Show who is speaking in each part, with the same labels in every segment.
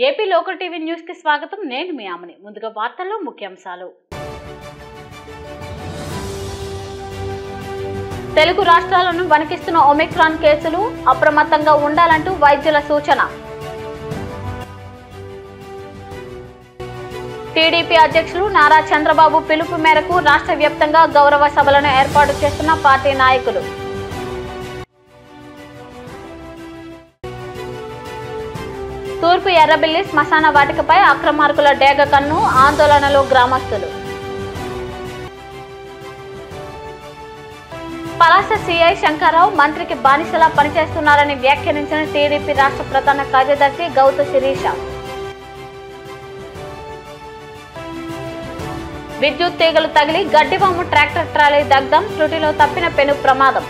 Speaker 1: AP local TV news కి స్వాగతం నేను మీ ఆమని ముందుగా వార్తల్లో ముఖ్యాంశాలు తెలుగు రాష్ట్రాలను వణికిస్తున్న ఒమిక్రాన్ కేసులు అప్రమత్తంగా ఉండాలంటూ వైద్యుల సూచన టీడీపీ అధ్యక్షులు నారా చంద్రబాబు పిలుపు మేరకు రాష్ట్ర వ్యాప్తంగా గౌరవ సభలను ఏర్పాటు చేస్తున్న పార్టీ నాయకులు తూర్పు ఎర్రబిల్లి శ్మశాన వాటికపై అక్రమార్కుల డేగ కన్ను ఆందోళనలో గ్రామస్తులు పలాస సిఐ శంకర్రావు మంత్రికి బానిసలా పనిచేస్తున్నారని వ్యాఖ్యానించిన టీడీపీ రాష్ట్ర ప్రధాన కార్యదర్శి గౌత శిరీష విద్యుత్ తీగలు తగిలి గడ్డివాము ట్రాక్టర్ ట్రాలీ దగ్ధం త్రుటిలో తప్పిన పెను ప్రమాదం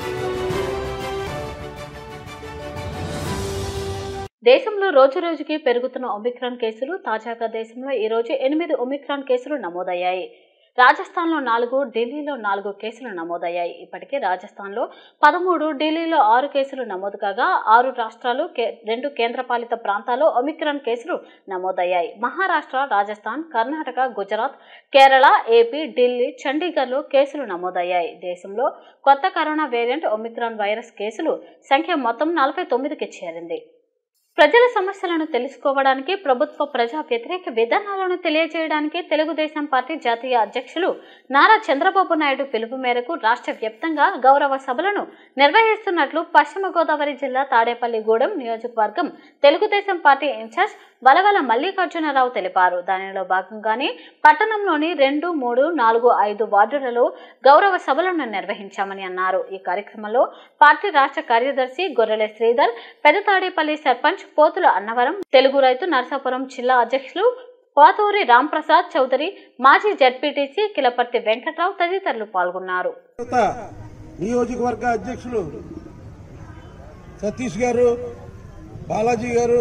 Speaker 1: దేశంలో రోజు రోజుకి పెరుగుతున్న ఒమిక్రాన్ కేసులు తాజాగా దేశంలో ఈ రోజు ఎనిమిది ఒమిక్రాన్ కేసులు నమోదయ్యాయి రాజస్థాన్లో నాలుగు ఢిల్లీలో నాలుగు కేసులు నమోదయ్యాయి ఇప్పటికే రాజస్థాన్లో పదమూడు ఢిల్లీలో ఆరు కేసులు నమోదు కాగా ఆరు రాష్ట్రాలు కే- రెండు కేంద్రపాలిత ప్రాంతాల్లో ఒమిక్రాన్ కేసులు నమోదయ్యాయి మహారాష్ట్ర రాజస్థాన్ కర్ణాటక గుజరాత్ కేరళ ఏపీ ఢిల్లీ చండీగఢ్లో కేసులు నమోదయ్యాయి దేశంలో కొత్త కరోనా వేరియంట్ ఒమిక్రాన్ వైరస్ కేసులు సంఖ్య మొత్తం నలభై తొమ్మిదికి చేరింది ప్రజల సమస్యలను తెలుసుకోవడానికి ప్రభుత్వ ప్రజా వ్యతిరేక విధానాలను తెలియజేయడానికి తెలుగుదేశం పార్టీ జాతీయ అధ్యక్షులు నారా చంద్రబాబు నాయుడు పిలుపు మేరకు రాష్ట్ర వ్యాప్తంగా గౌరవ సభలను నిర్వహిస్తున్నట్లు పశ్చిమ గోదావరి జిల్లా తాడేపల్లిగూడెం నియోజకవర్గం తెలుగుదేశం పార్టీ ఇన్ఛార్జ్ వలవల మల్లికార్జునరావు తెలిపారు దానిలో భాగంగానే పట్టణంలోని రెండు మూడు నాలుగు ఐదు వార్డులలో గౌరవ సభలను నిర్వహించామని అన్నారు ఈ కార్యక్రమంలో పార్టీ రాష్ట్ర కార్యదర్శి గొర్రెల శ్రీధర్ పెదతాడేపల్లి సర్పంచ్ పోతుల అన్నవరం తెలుగు రైతు నరసాపురం జిల్లా అధ్యక్షులు పాతూరి రాంప్రసాద్ చౌదరి మాజీ జడ్పీటీసీ కిలపర్తి వెంకట్రావు తదితరులు పాల్గొన్నారు
Speaker 2: యువత నియోజకవర్గ అధ్యక్షులు సతీష్ గారు బాలాజీ గారు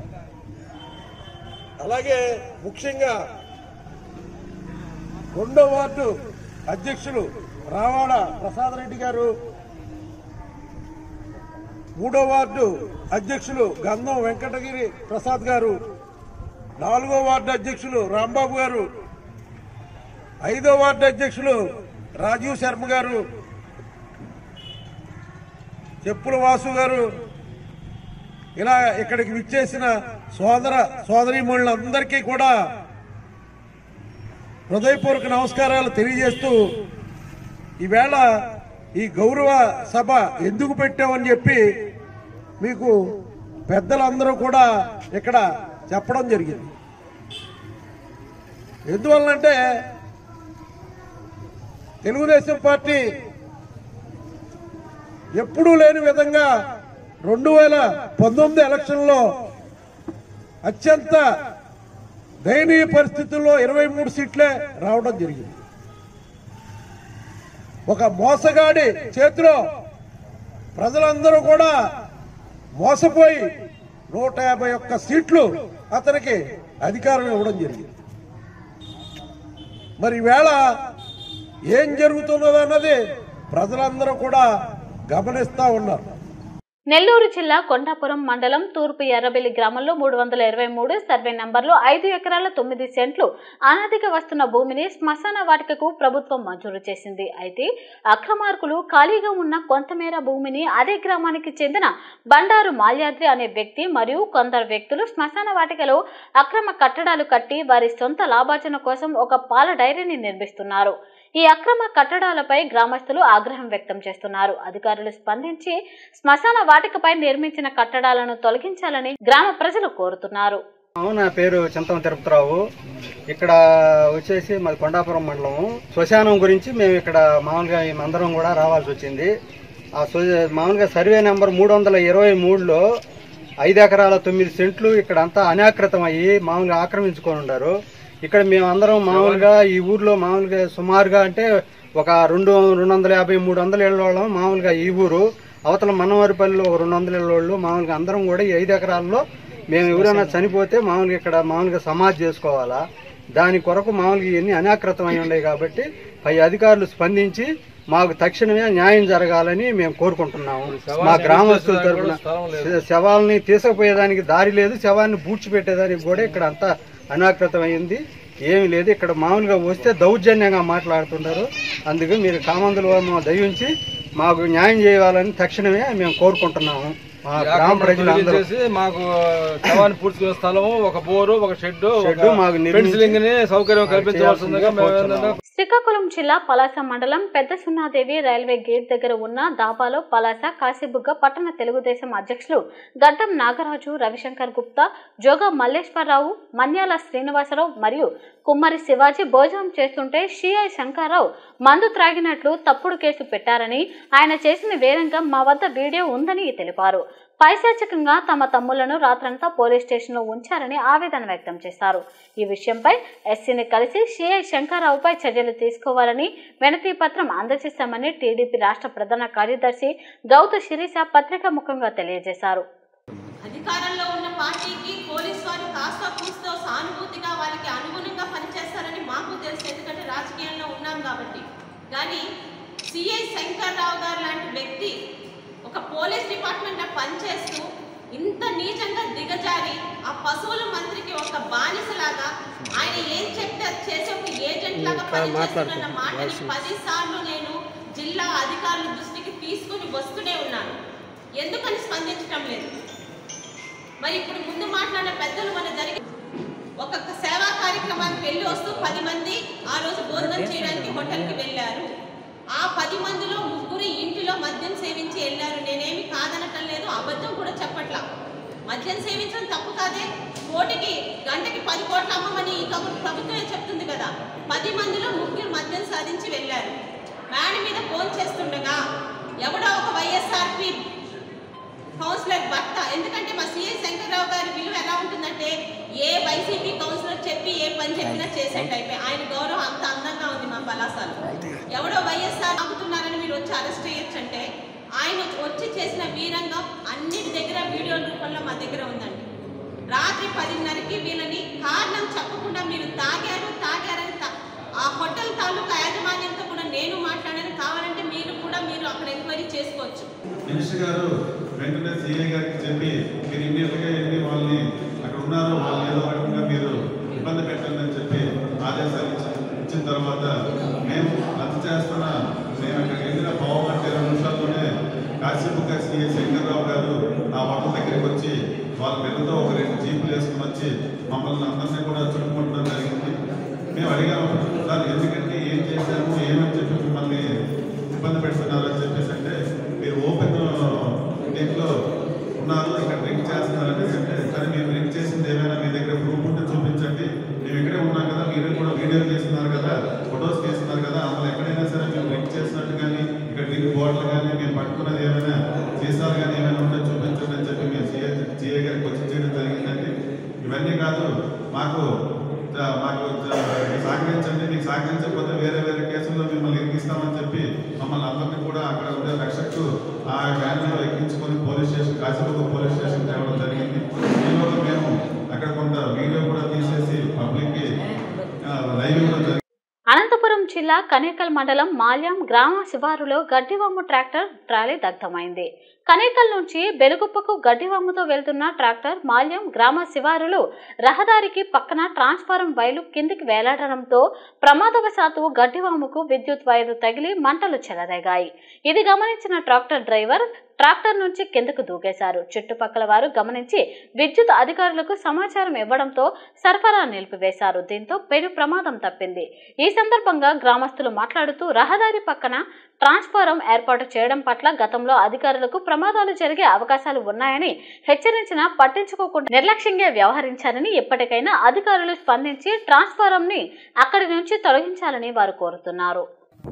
Speaker 2: అలాగే ముఖ్యంగా రెండో వార్డు అధ్యక్షులు రావాడ ప్రసాద్ రెడ్డి గారు మూడో వార్డు అధ్యక్షులు గంధం వెంకటగిరి ప్రసాద్ గారు నాలుగో వార్డు అధ్యక్షులు రాంబాబు గారు ఐదో వార్డు అధ్యక్షులు రాజీవ్ శర్మ గారు చెప్పుల వాసు గారు ఇలా ఇక్కడికి విచ్చేసిన సోదర సోదరీమణులందరికీ కూడా హృదయపూర్వక నమస్కారాలు తెలియజేస్తూ ఈవేళ ఈ గౌరవ సభ ఎందుకు పెట్టామని చెప్పి మీకు పెద్దలందరూ కూడా ఇక్కడ చెప్పడం జరిగింది ఎందువల్లంటే తెలుగుదేశం పార్టీ ఎప్పుడూ లేని విధంగా రెండు వేల పంతొమ్మిది ఎలక్షన్లో అత్యంత దయనీయ పరిస్థితుల్లో ఇరవై మూడు సీట్లే రావడం జరిగింది ఒక మోసగాడి చేతిలో ప్రజలందరూ కూడా మోసపోయి నూట యాభై ఒక్క సీట్లు అతనికి అధికారం ఇవ్వడం జరిగింది మరి ఈవేళ ఏం జరుగుతున్నదన్నది ప్రజలందరూ కూడా గమనిస్తా ఉన్నారు
Speaker 1: నెల్లూరు జిల్లా కొండాపురం మండలం తూర్పు ఎర్రబెల్లి గ్రామంలో మూడు వందల ఇరవై మూడు సర్వే నంబర్లో ఐదు ఎకరాల తొమ్మిది సెంట్లు అనాదిగా వస్తున్న భూమిని శ్మశాన వాటికకు ప్రభుత్వం మంజూరు చేసింది అయితే అక్రమార్కులు ఖాళీగా ఉన్న కొంతమేర భూమిని అదే గ్రామానికి చెందిన బండారు మాల్యాద్రి అనే వ్యక్తి మరియు కొందరు వ్యక్తులు శ్మశాన వాటికలో అక్రమ కట్టడాలు కట్టి వారి సొంత లాభార్జన కోసం ఒక పాల డైరీని నిర్మిస్తున్నారు ఈ అక్రమ కట్టడాలపై గ్రామస్తులు ఆగ్రహం వ్యక్తం చేస్తున్నారు అధికారులు స్పందించి శ్మశాన వాటికపై నిర్మించిన కట్టడాలను తొలగించాలని గ్రామ ప్రజలు కోరుతున్నారు
Speaker 3: అవును, నా పేరు చింతం తిరుపతిరావు ఇక్కడ వచ్చేసి మాది కొండాపురం మండలం శ్మశానం గురించి మేము ఇక్కడ మామూలుగా అందరం కూడా రావాల్సి వచ్చింది ఆ శ్వ- మామూలుగా సర్వే నెంబర్ మూడు వందల ఇరవై మూడులో ఐదు ఎకరాల తొమ్మిది సెంట్లు ఇక్కడ అంతా అనాకృతం అయ్యి మామూలుగా ఆక్రమించుకొని ఉన్నారు ఇక్కడ మేము అందరం మామూలుగా ఈ ఊర్లో మామూలుగా సుమారుగా అంటే ఒక రెండు రెండు వందల యాభై మూడు వందల ఏళ్ళ వాళ్ళం మామూలుగా ఈ ఊరు అవతల మనవారిపల్లిలో ఒక రెండు వందల ఏళ్ళ వాళ్ళు మామూలుగా అందరం కూడా ఈ ఐదు ఎకరాల్లో మేము ఎవరైనా చనిపోతే మామూలుగా ఇక్కడ మామూలుగా సమాధి చేసుకోవాలా దాని కొరకు మామూలుగా ఇవన్నీ అనాకృతం అయి ఉన్నాయి కాబట్టి పై అధికారులు స్పందించి మాకు తక్షణమే న్యాయం జరగాలని మేము కోరుకుంటున్నాము మా గ్రామస్తుల తరఫున శవాల్ని తీసుకుపోయేదానికి దారి లేదు శవాన్ని పూడ్చిపెట్టేదానికి కూడా ఇక్కడ అంతా అనాకృతమైంది ఏమీ లేదు ఇక్కడ మామూలుగా వస్తే దౌర్జన్యంగా మాట్లాడుతుంటారు అందుకే మీరు కామందులు దయించి మాకు న్యాయం చేయాలని తక్షణమే మేము కోరుకుంటున్నాము మా గ్రామ ప్రజలందరూ
Speaker 4: చేసి మాకు శవాన్ని పూడ్చుకునే స్థలం ఒక బోరు ఒక షెడ్
Speaker 3: షెడ్డు మాకు నిర్మించి
Speaker 4: ఫెన్సింగ్ ని సౌకర్యం కల్పించవలసిందిగా మేము ఏంటంటే
Speaker 1: శ్రీకాకుళం జిల్లా పలాస మండలం పెద్ద సున్నాదేవి రైల్వే గేట్ దగ్గర ఉన్న దాబాలో పలాస కాశీబుగ్గ పట్టణ తెలుగుదేశం అధ్యక్షులు గడ్డం నాగరాజు రవిశంకర్ గుప్తా జోగా మల్లేశ్వరరావు మన్యాల శ్రీనివాసరావు మరియు కుమ్మరి శివాజీ భోజనం చేస్తుంటే షిఐ శంకర్రావు మందు త్రాగినట్లు తప్పుడు కేసు పెట్టారని ఆయన చేసిన వేరంగా మా వద్ద వీడియో ఉందని తెలిపారు పైశాచికంగా తమ తమ్ములను రాత్రంతా పోలీస్ స్టేషన్లో ఉంచారని ఆవేదన వ్యక్తం చేశారు ఈ విషయంపై ఎస్సీని కలిసి సిఐ శంకర్రావుపై చర్యలు తీసుకోవాలని వినతి పత్రం అందజేశామని టీడీపీ రాష్ట్ర ప్రధాన కార్యదర్శి గౌత శిరీష పత్రికా ముఖంగా తెలియజేశారు
Speaker 5: అధికారంలో ఉన్న పార్టీకి పోలీస్ వారు కాస్త కూస్తో సానుభూతిగా వాళ్ళకి అనుగుణంగా పనిచేస్తారని మాకు తెలుసు ఎందుకంటే రాజకీయంలో ఉన్నాం కాబట్టి కానీ సిఐ శంకర్రావు గారు లాంటి వ్యక్తి ఒక పోలీస్ డిపార్ట్మెంట్లో పనిచేస్తూ ఇంత నీచంగా దిగజారి ఆ పశువుల మంత్రికి ఒక బానిసలాగా ఆయన ఏం చెప్తే అది చేసే ఒక ఏజెంట్ లాగా పనిచేస్తున్న మాటని పది సార్లు నేను జిల్లా అధికారుల దృష్టికి తీసుకుని వస్తూనే ఉన్నాను ఎందుకని స్పందించడం లేదు మరి ఇప్పుడు ముందు మాట్లాడిన పెద్దలు మన జరిగి ఒక సేవా కార్యక్రమానికి వెళ్ళి వస్తూ పది మంది ఆ రోజు భోజనం చేయడానికి హోటల్కి వెళ్ళారు ఆ పది మందిలో ముగ్గురు ఇంటిలో మద్యం సేవించి వెళ్ళారు నేనేమి కాదనటం లేదు అబద్ధం కూడా చెప్పట్లా మద్యం సేవించడం తప్పు కాదే కోటికి గంటకి పది కోట్ల అమ్మమని ఈ కబు- ప్రభుత్వమే చెప్తుంది కదా పది మందిలో ముగ్గురు మద్యం సాధించి వెళ్ళారు మేడ మీద ఫోన్ చేస్తుండగా ఎవడో ఒక వైఎస్ఆర్పి కౌన్సిలర్ భర్త ఎందుకంటే మా సిఐ శంకర్రావు గారి విలువ ఎలా ఉంటుందంటే ఏ వైసీపీ కౌన్సిలర్ చెప్పి ఏ పని చెప్పినా చేసే టైపే ఆయన గౌరవం అంత అందంగా ఉంది మా పలాసాలు ఎవడో వైఎస్ఆర్ ఆగుతున్నారని మీరు వచ్చి అరెస్ట్ చేయొచ్చంటే ఆయన వచ్చి చేసిన వీరంగం అన్నిటి దగ్గర వీడియో రూపంలో మా దగ్గర ఉందండి రాత్రి పదిన్నరకి వీళ్ళని కారణం చెప్పకుండా మీరు తాగారు తాగారని తా- ఆ హోటల్ తాలూకా యాజమాన్యంతో కూడా నేను మాట్లాడాను కావాలంటే మీరు కూడా మీరు అక్కడ ఎంక్వైరీ చేసుకోవచ్చు
Speaker 6: మినిస్టర్ గారు వెంటనే సీఏ గారికి చెప్పి మీరు ఇమ్మీడియట్గా వెళ్ళి వాళ్ళని అక్కడ ఉన్నారు వాళ్ళు ఏదో రకంగా మీరు ఇబ్బంది పెట్టండి అని చెప్పి ఆదేశాలు ఇచ్చి- ఇచ్చిన తర్వాత మేము రద్దు చేస్తున్న మేము అక్కడికి వెళ్ళిన పావు గంట ఇరవై నిమిషాల్లోనే కాశీబుగ్గ సీఏ శంకర్రావు గారు ఆ హోటల్ దగ్గరికి వచ్చి వాళ్ళ పిల్లలతో ఒక రెండు జీపులు వేసుకుని వచ్చి మమ్మల్ని అందరినీ కూడా చుట్టుముట్టడం జరిగింది మేము అడిగాము సార్ ఎందుకంటే ఏం చేశాము ఏమని చెప్పి మిమ్మల్ని ఇబ్బంది పెడుతున్నారు అని చెప్పేసి అంటే మీరు ఓపెన్ దీంట్లో ఉన్నారు ఇక్కడ డ్రింక్ చేస్తున్నారు అనేసి అంటే సరే మేము డ్రింక్ చేసింది ఏమైనా మీ దగ్గర ప్రూఫ్ ఉంటే చూపించండి మేము ఇక్కడే ఉన్నాం కదా మీరు కూడా వీడియోలు తీస్తున్నారు కదా ఫొటోస్ తీస్తున్నారు కదా అందులో ఎక్కడైనా సరే మేము డ్రింక్ చేసినట్టు కానీ ఇక్కడ డ్రింక్ బాటిల్ కానీ మేము పట్టుకున్నది ఏమైనా సీసాలు కానీ ఏమైనా ఉంటే చూపించండి అని చెప్పి మేము సీఏ సీఏ గారికి వచ్చి చేయడం జరిగిందండి ఇవన్నీ కాదు మాకు ఆ, మాకు ఆ, సహకరించండి మీకు సహకరించకపోతే వేరే వేరే కేసుల్లో మిమ్మల్ని ఎక్కిస్తామని చెప్పి మమ్మల్ని అందరినీ కూడా అక్కడ ఉండే రక్షకు ఆ వ్యాన్లో ఎక్కించుకొని police station Kasibugga police station తేవడం జరిగింది ఈలోగా మేము అక్కడ కొంత వీడియో కూడా తీసేసి పబ్లిక్కి లైవ్ ఇవ్వడం జరిగింది
Speaker 1: అనంతపురం జిల్లా కనేకల్ మండలం మాల్యం గ్రామ శివారులో గడ్డివాము ట్రాక్టర్ ట్రాలీ దగ్ధమైంది కనేకల్ నుంచి బెలుగుప్పకు గడ్డివాముతో వెళ్తున్న ట్రాక్టర్ మాల్యం గ్రామ శివారులో రహదారికి పక్కన ట్రాన్స్ఫారం వైర్లు కిందికి వేలాడడంతో ప్రమాదవశాత్తు గడ్డివాముకు విద్యుత్ వైరు తగిలి మంటలు చెలరేగాయి ఇది గమనించిన ట్రాక్టర్ డ్రైవర్ ట్రాక్టర్ నుంచి కిందకు దూకేశారు చుట్టుపక్కల వారు గమనించి విద్యుత్ అధికారులకు సమాచారం ఇవ్వడంతో సరఫరా నిలిపివేశారు దీంతో పెను ప్రమాదం తప్పింది ఈ సందర్భంగా గ్రామస్తులు మాట్లాడుతూ రహదారి పక్కన ట్రాన్స్ఫారం ఏర్పాటు చేయడం పట్ల గతంలో అధికారులకు ప్రమాదాలు జరిగే అవకాశాలు ఉన్నాయని హెచ్చరించినా పట్టించుకోకుండా నిర్లక్ష్యంగా వ్యవహరించారని ఇప్పటికైనా అధికారులు స్పందించి ట్రాన్స్ఫారం ని అక్కడి నుంచి తొలగించాలని వారు కోరుతున్నారు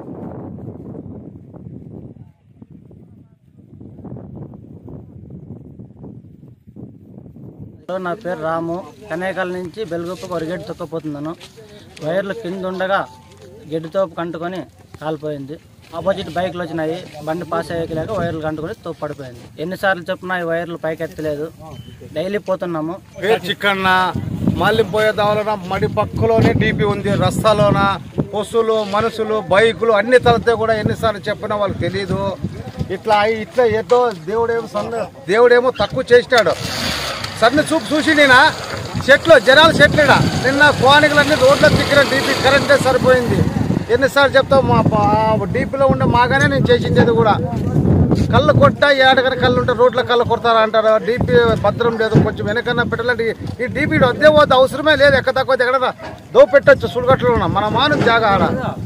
Speaker 7: నా పేరు రాము కనేకాల నుంచి బెలుగుప్పకు ఒక గడ్డి తొక్కపోతున్నాను వైర్లు కింద ఉండగా గడ్డితో కంటుకొని కాలిపోయింది ఆపోజిట్ బైక్లు వచ్చినాయి బండి పాస్ అయ్యేయలేక వైర్లు కంటుకొని తో పడిపోయింది ఎన్నిసార్లు చెప్పినా ఈ వైర్లు పైకి ఎత్తలేదు డైలీ పోతున్నాము
Speaker 8: పేరు చిక్కన్న మాలింపోయే దావలన మడి పక్కలోనే డీపీ ఉంది రస్తాలోన పశువులు మనుషులు బైకులు అన్ని తలతో కూడా ఎన్నిసార్లు చెప్పినా వాళ్ళకి తెలియదు ఇట్లా అయి- ఇట్లా ఏదో దేవుడేమో సన్న దేవుడేమో తక్కువ చేసినాడు సన్న చూపు చూసి నేనా చెట్లు జనాలు చెట్లుడా నిన్న కోనికలన్నీ రోడ్లో తిక్కిన డీపీ కరెంటే సరిపోయింది ఎన్నిసార్లు చెప్తావు మా ప- డీపీలో ఉండే మాగానే నేను చేసింది అది కూడా కళ్ళు కొట్టా ఏడకన కళ్ళు ఉంటే రోడ్ల కళ్ళు కొడతారా అంటారు డీపీ భద్రం లేదు కొంచెం వెనకన్నా పెట్టాలంటే ఈ- ఈ డీపీ వద్దే పోతే అవసరమే లేదు ఎక్క తక్కువ ఎక్కడన్నా దో పెట్టచ్చు సుడుగట్లో ఉన్నాం మన మాను జాగా ఆడ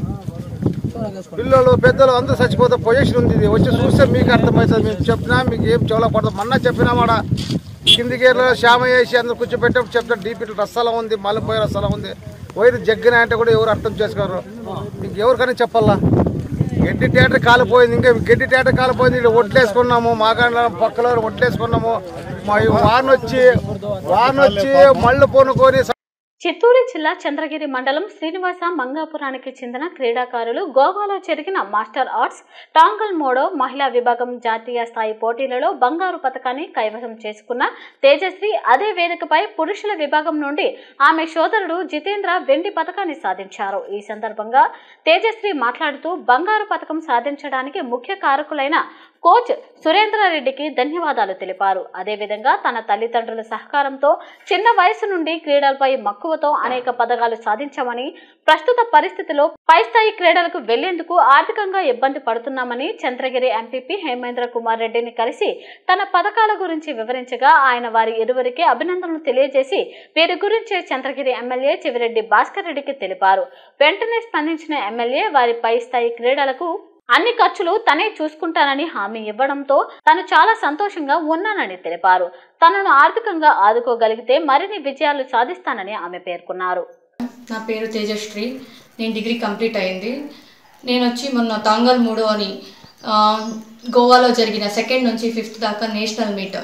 Speaker 8: పిల్లలు పెద్దలు అందరూ చచ్చిపోతే పొజిషన్ ఉంది ఇది వచ్చి చూస్తే మీకు అర్థమవుతుంది మేము చెప్పినా మీకు ఏం చెవులో పడదు మొన్న చెప్పినా మాడ కింది గేర్లో శ్యామ వేసి అందరు కూర్చోబెట్టినప్పుడు చెప్తారు డీపీ రసాల ఉంది మల్లెపోయే రసాల ఉంది వైరు జగ్గిన అంటే కూడా ఎవరు అర్థం చేసుకోరు మీకు ఎవరికైనా చెప్పాలా గడ్డి థియేటర్ కాలిపోయింది ఇంకా గడ్డి థియేటర్ కాలిపోయింది ఇక్కడ ఒట్లేసుకున్నాము మాగాండ్ల పక్కలో ఒట్లేసుకున్నాము మా ఈ వాన వచ్చి వాన వచ్చి మళ్ళు పొనుకొని
Speaker 1: చిత్తూరు జిల్లా చంద్రగిరి మండలం శ్రీనివాస మంగాపురానికి చెందిన క్రీడాకారులు గోవాలో జరిగిన మాస్టర్ ఆర్ట్స్ టాంగల్ మోడో మహిళా విభాగం జాతీయ స్థాయి పోటీలలో బంగారు పథకాన్ని కైవసం చేసుకున్న తేజశ్రీ అదే వేదికపై పురుషుల విభాగం నుండి ఆమె సోదరుడు జితేంద్ర వెండి పథకాన్ని సాధించారు ఈ సందర్భంగా తేజశ్రీ మాట్లాడుతూ బంగారు పథకం సాధించడానికి ముఖ్య కారకులైన కోచ్ సురేంద్రారెడ్డికి ధన్యవాదాలు తెలిపారు అదేవిధంగా తన తల్లిదండ్రుల సహకారంతో చిన్న వయసు నుండి క్రీడలపై మక్కువతో అనేక పథకాలు సాధించామని ప్రస్తుత పరిస్థితిలో పై స్థాయి క్రీడలకు వెళ్లేందుకు ఆర్థికంగా ఇబ్బంది పడుతున్నామని చంద్రగిరి ఎంపీపీ హేమేంద్ర కుమార్ రెడ్డిని కలిసి తన పథకాల గురించి వివరించగా ఆయన వారి ఇరువురికి అభినందనలు తెలియజేసి వీరి గురించి చంద్రగిరి ఎమ్మెల్యే చివిరెడ్డి భాస్కర్ రెడ్డికి తెలిపారు వెంటనే స్పందించిన ఎమ్మెల్యే వారి పై స్థాయి క్రీడలకు అన్ని ఖర్చులు తనే చూసుకుంటానని హామీ ఇవ్వడంతో తను చాలా సంతోషంగా ఉన్నానని తెలిపారు తనను ఆర్థికంగా ఆదుకోగలిగితే మరిన్ని విజయాలు సాధిస్తానని ఆమె పేర్కొన్నారు
Speaker 9: నా పేరు తేజశ్రీ నేను డిగ్రీ కంప్లీట్ అయింది నేను వచ్చి మొన్న తాంగల్ మూడో అని ఆ, గోవాలో జరిగిన సెకండ్ నుంచి ఫిఫ్త్ దాకా నేషనల్ మీట్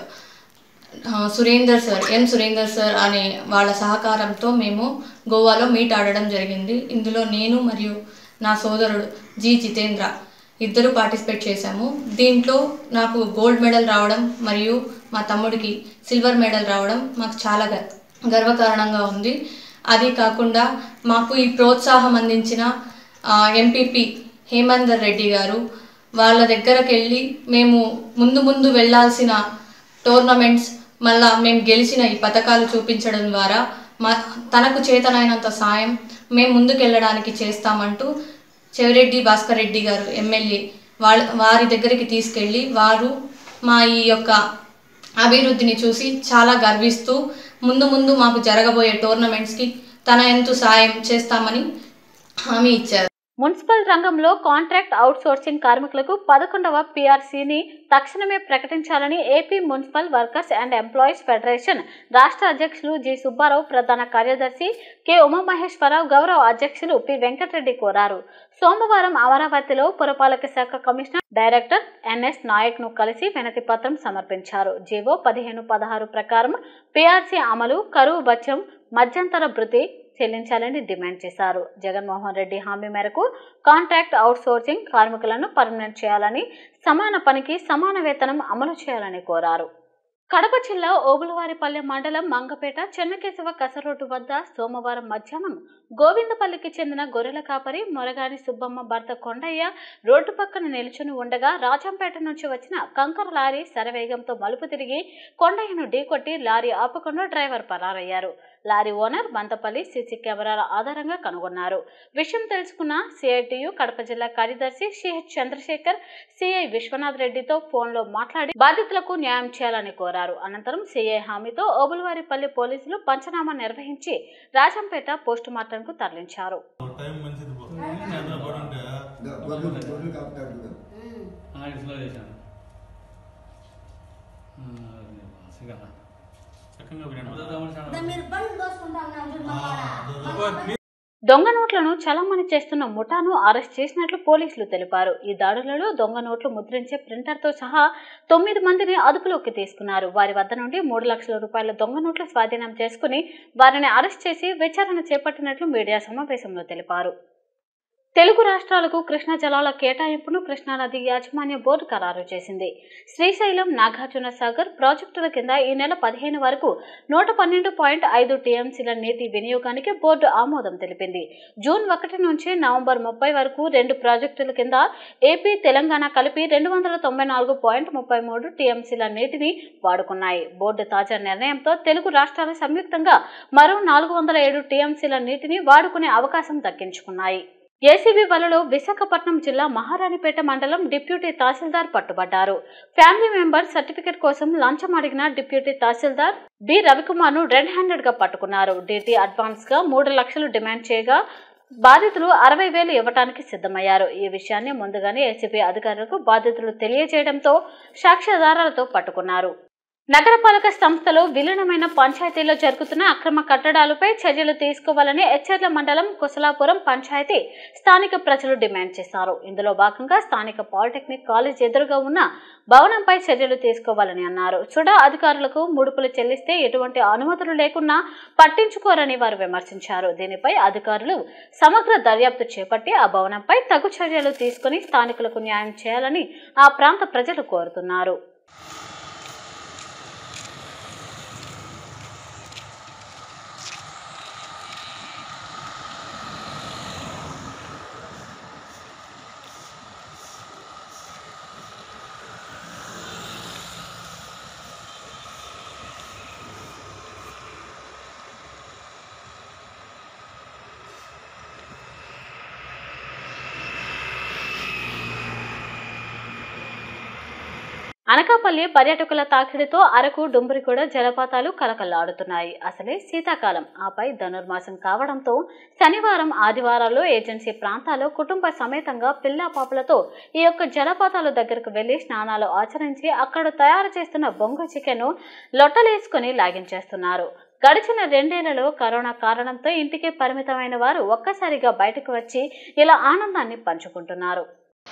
Speaker 9: ఆ, Surender sir M Surender sir అనే వాళ్ళ సహకారంతో మేము గోవాలో మీట్ ఆడడం జరిగింది ఇందులో నేను మరియు నా సోదరుడు జి జితేంద్ర ఇద్దరు పార్టిసిపేట్ చేశాము దీంట్లో నాకు గోల్డ్ మెడల్ రావడం మరియు మా తమ్ముడికి సిల్వర్ మెడల్ రావడం మాకు చాలా గ- గర్వకారణంగా ఉంది అది కాకుండా మాకు ఈ ప్రోత్సాహం అందించిన ఎంపీపీ హేమందర్ రెడ్డి గారు వాళ్ళ దగ్గరకు వెళ్ళి మేము ముందు ముందు వెళ్ళాల్సిన టోర్నమెంట్స్ మళ్ళా మేము గెలిచిన ఈ పథకాలు చూపించడం ద్వారా మా తనకు చేతనైనంత సాయం మేము ముందుకెళ్ళడానికి చేస్తామంటూ చెవిరెడ్డి భాస్కర్ రెడ్డి గారు ఎమ్మెల్యే వాళ్ళ వారి దగ్గరికి తీసుకెళ్ళి వారు మా ఈ యొక్క అభివృద్ధిని చూసి చాలా గర్విస్తూ ముందు ముందు మాకు జరగబోయే టోర్నమెంట్స్కి తన ఎంతో సాయం చేస్తామని హామీ ఇచ్చారు
Speaker 1: మున్సిపల్ రంగంలో కాంట్రాక్ట్ అవుట్సోర్సింగ్ కార్మికులకు పదకొండవ పీఆర్సీని తక్షణమే ప్రకటించాలని AP municipal workers and employees federation రాష్ట్ర అధ్యక్షులు జి సుబ్బారావు ప్రధాన కార్యదర్శి కె ఉమామహేశ్వరరావు గౌరవ అధ్యక్షులు పి వెంకటరెడ్డి కోరారు సోమవారం అమరావతిలో పురపాలక శాఖ కమిషనర్ డైరెక్టర్ ఎన్ఎస్ నాయక్ ను కలిసి వినతి పత్రం సమర్పించారు జీవో పదిహేను పదహారు ప్రకారం పీఆర్సీ అమలు కరువు బత్యం మధ్యంతర భృతి చెల్లించాలని డిమాండ్ చేశారు జగన్మోహన్ రెడ్డి హామీ మేరకు కాంట్రాక్ట్ అవుట్సోర్సింగ్ కార్మికులను పర్మనెంట్ చేయాలని సమాన పనికి సమాన వేతనం అమలు చేయాలని కోరారు కడప జిల్లా ఓబులవారిపల్లె మండలం మంగపేట చెన్నకేశవ కసరోడ్డు వద్ద సోమవారం మధ్యాహ్నం గోవిందపల్లికి చెందిన గొర్రెల కాపరి మొరగాని సుబ్బమ్మ భర్త కొండయ్య రోడ్డు పక్కన నిల్చుని ఉండగా రాజంపేట నుంచి వచ్చిన కంకర లారీ శరవేగంతో మలుపు తిరిగి కొండయ్యను ఢీకొట్టి లారీ ఆపకుండా డ్రైవర్ పరారయ్యారు లారీ ఓనర్ బంతపల్లి సీసీ కెమెరాల ఆధారంగా కనుగొన్నారు విషయం తెలుసుకున్న సిఐటియు కడప జిల్లా కార్యదర్శి సిహెచ్ చంద్రశేఖర్ సిఐ విశ్వనాథ్ రెడ్డితో ఫోన్లో మాట్లాడి బాధితులకు న్యాయం చేయాలని కోరారు అనంతరం సిఐ హామీతో ఓబులవారిపల్లి పోలీసులు పంచనామా నిర్వహించి రాజంపేట పోస్టుమార్టంకు తరలించారు దొంగ నోట్లను చలామణి చేస్తున్న ముఠాను అరెస్ట్ చేసినట్లు పోలీసులు తెలిపారు ఈ దాడులలో దొంగ నోట్లు ముద్రించే ప్రింటర్తో సహా తొమ్మిది మందిని అదుపులోకి తీసుకున్నారు వారి వద్ద నుండి మూడు లక్షల రూపాయల దొంగ నోట్లు స్వాధీనం చేసుకుని వారిని అరెస్ట్ చేసి విచారణ చేపట్టినట్లు మీడియా సమావేశంలో తెలిపారు తెలుగు రాష్ట్రాలకు కృష్ణా జలాల కేటాయింపును కృష్ణానది యాజమాన్య బోర్డు ఖరారు చేసింది శ్రీశైలం నాగార్జున సాగర్ ప్రాజెక్టుల కింద ఈ నెల పదిహేను వరకు నూట పన్నెండు పాయింట్ ఐదు టీఎంసీల నీటి వినియోగానికి బోర్డు ఆమోదం తెలిపింది జూన్ ఒకటి నుంచి నవంబర్ ముప్పై వరకు రెండు ప్రాజెక్టుల కింద ఏపీ తెలంగాణ కలిపి రెండు వందల తొంభై నాలుగు పాయింట్ ముప్పై మూడు టీఎంసీల నీటిని వాడుకున్నాయి బోర్డు తాజా నిర్ణయంతో తెలుగు రాష్ట్రాలు సంయుక్తంగా మరో నాలుగు వందల ఏడు టీఎంసీల నీటిని వాడుకునే అవకాశం దక్కించుకున్నాయి ఏసీబీ వలలో విశాఖపట్నం జిల్లా మహారాణిపేట మండలం డిప్యూటీ తహసీల్దార్ పట్టుబడ్డారు ఫ్యామిలీ మెంబర్ సర్టిఫికెట్ కోసం లంచం అడిగిన డిప్యూటీ తహసీల్దార్ బి రవికుమార్ ను రెడ్ హ్యాండెడ్ గా పట్టుకున్నారు డీటీ అడ్వాన్స్ గా మూడు లక్షలు డిమాండ్ చేయగా బాధితులు అరవై వేలు ఇవ్వటానికి సిద్ధమయ్యారు ఈ విషయాన్ని ముందుగానే ఏసీబీ అధికారులకు బాధితులు తెలియజేయడంతో సాక్ష్యాధారాలతో పట్టుకున్నారు నగరపాలక సంస్థలో విలీనమైన పంచాయతీలో జరుగుతున్న అక్రమ కట్టడాలపై చర్యలు తీసుకోవాలని ఎచ్చెర్ల మండలం కుశలాపురం పంచాయతీ స్థానిక ప్రజలు డిమాండ్ చేశారు ఇందులో భాగంగా స్థానిక పాలిటెక్నిక్ కాలేజ్ ఎదురుగా ఉన్న భవనంపై చర్యలు తీసుకోవాలని అన్నారు సుడా అధికారులకు ముడుపులు చెల్లిస్తే ఎటువంటి అనుమతులు లేకున్నా పట్టించుకోరని వారు విమర్శించారు దీనిపై అధికారులు సమగ్ర దర్యాప్తు చేపట్టి ఆ భవనంపై తగు చర్యలు తీసుకుని స్థానికులకు న్యాయం చేయాలని ఆ ప్రాంత ప్రజలు కోరుతున్నారు అనకాపల్లి పర్యాటకుల తాకిడితో అరకు డుంబరిగూడ జలపాతాలు కలకల్లాడుతున్నాయి అసలే శీతాకాలం ఆపై ధనుర్మాసం కావడంతో శనివారం ఆదివారాల్లో ఏజెన్సీ ప్రాంతాల్లో కుటుంబ సమేతంగా పిల్లా పాపలతో ఈ యొక్క జలపాతాల దగ్గరకు వెళ్లి స్నానాలు ఆచరించి అక్కడ తయారు చేస్తున్న బొంగు చికెన్ లొట్టలేసుకుని లాగించేస్తున్నారు గడిచిన రెండేళ్లలో కరోనా కారణంతో ఇంటికే పరిమితమైన వారు ఒక్కసారిగా బయటకు వచ్చి ఇలా ఆనందాన్ని పంచుకుంటున్నారు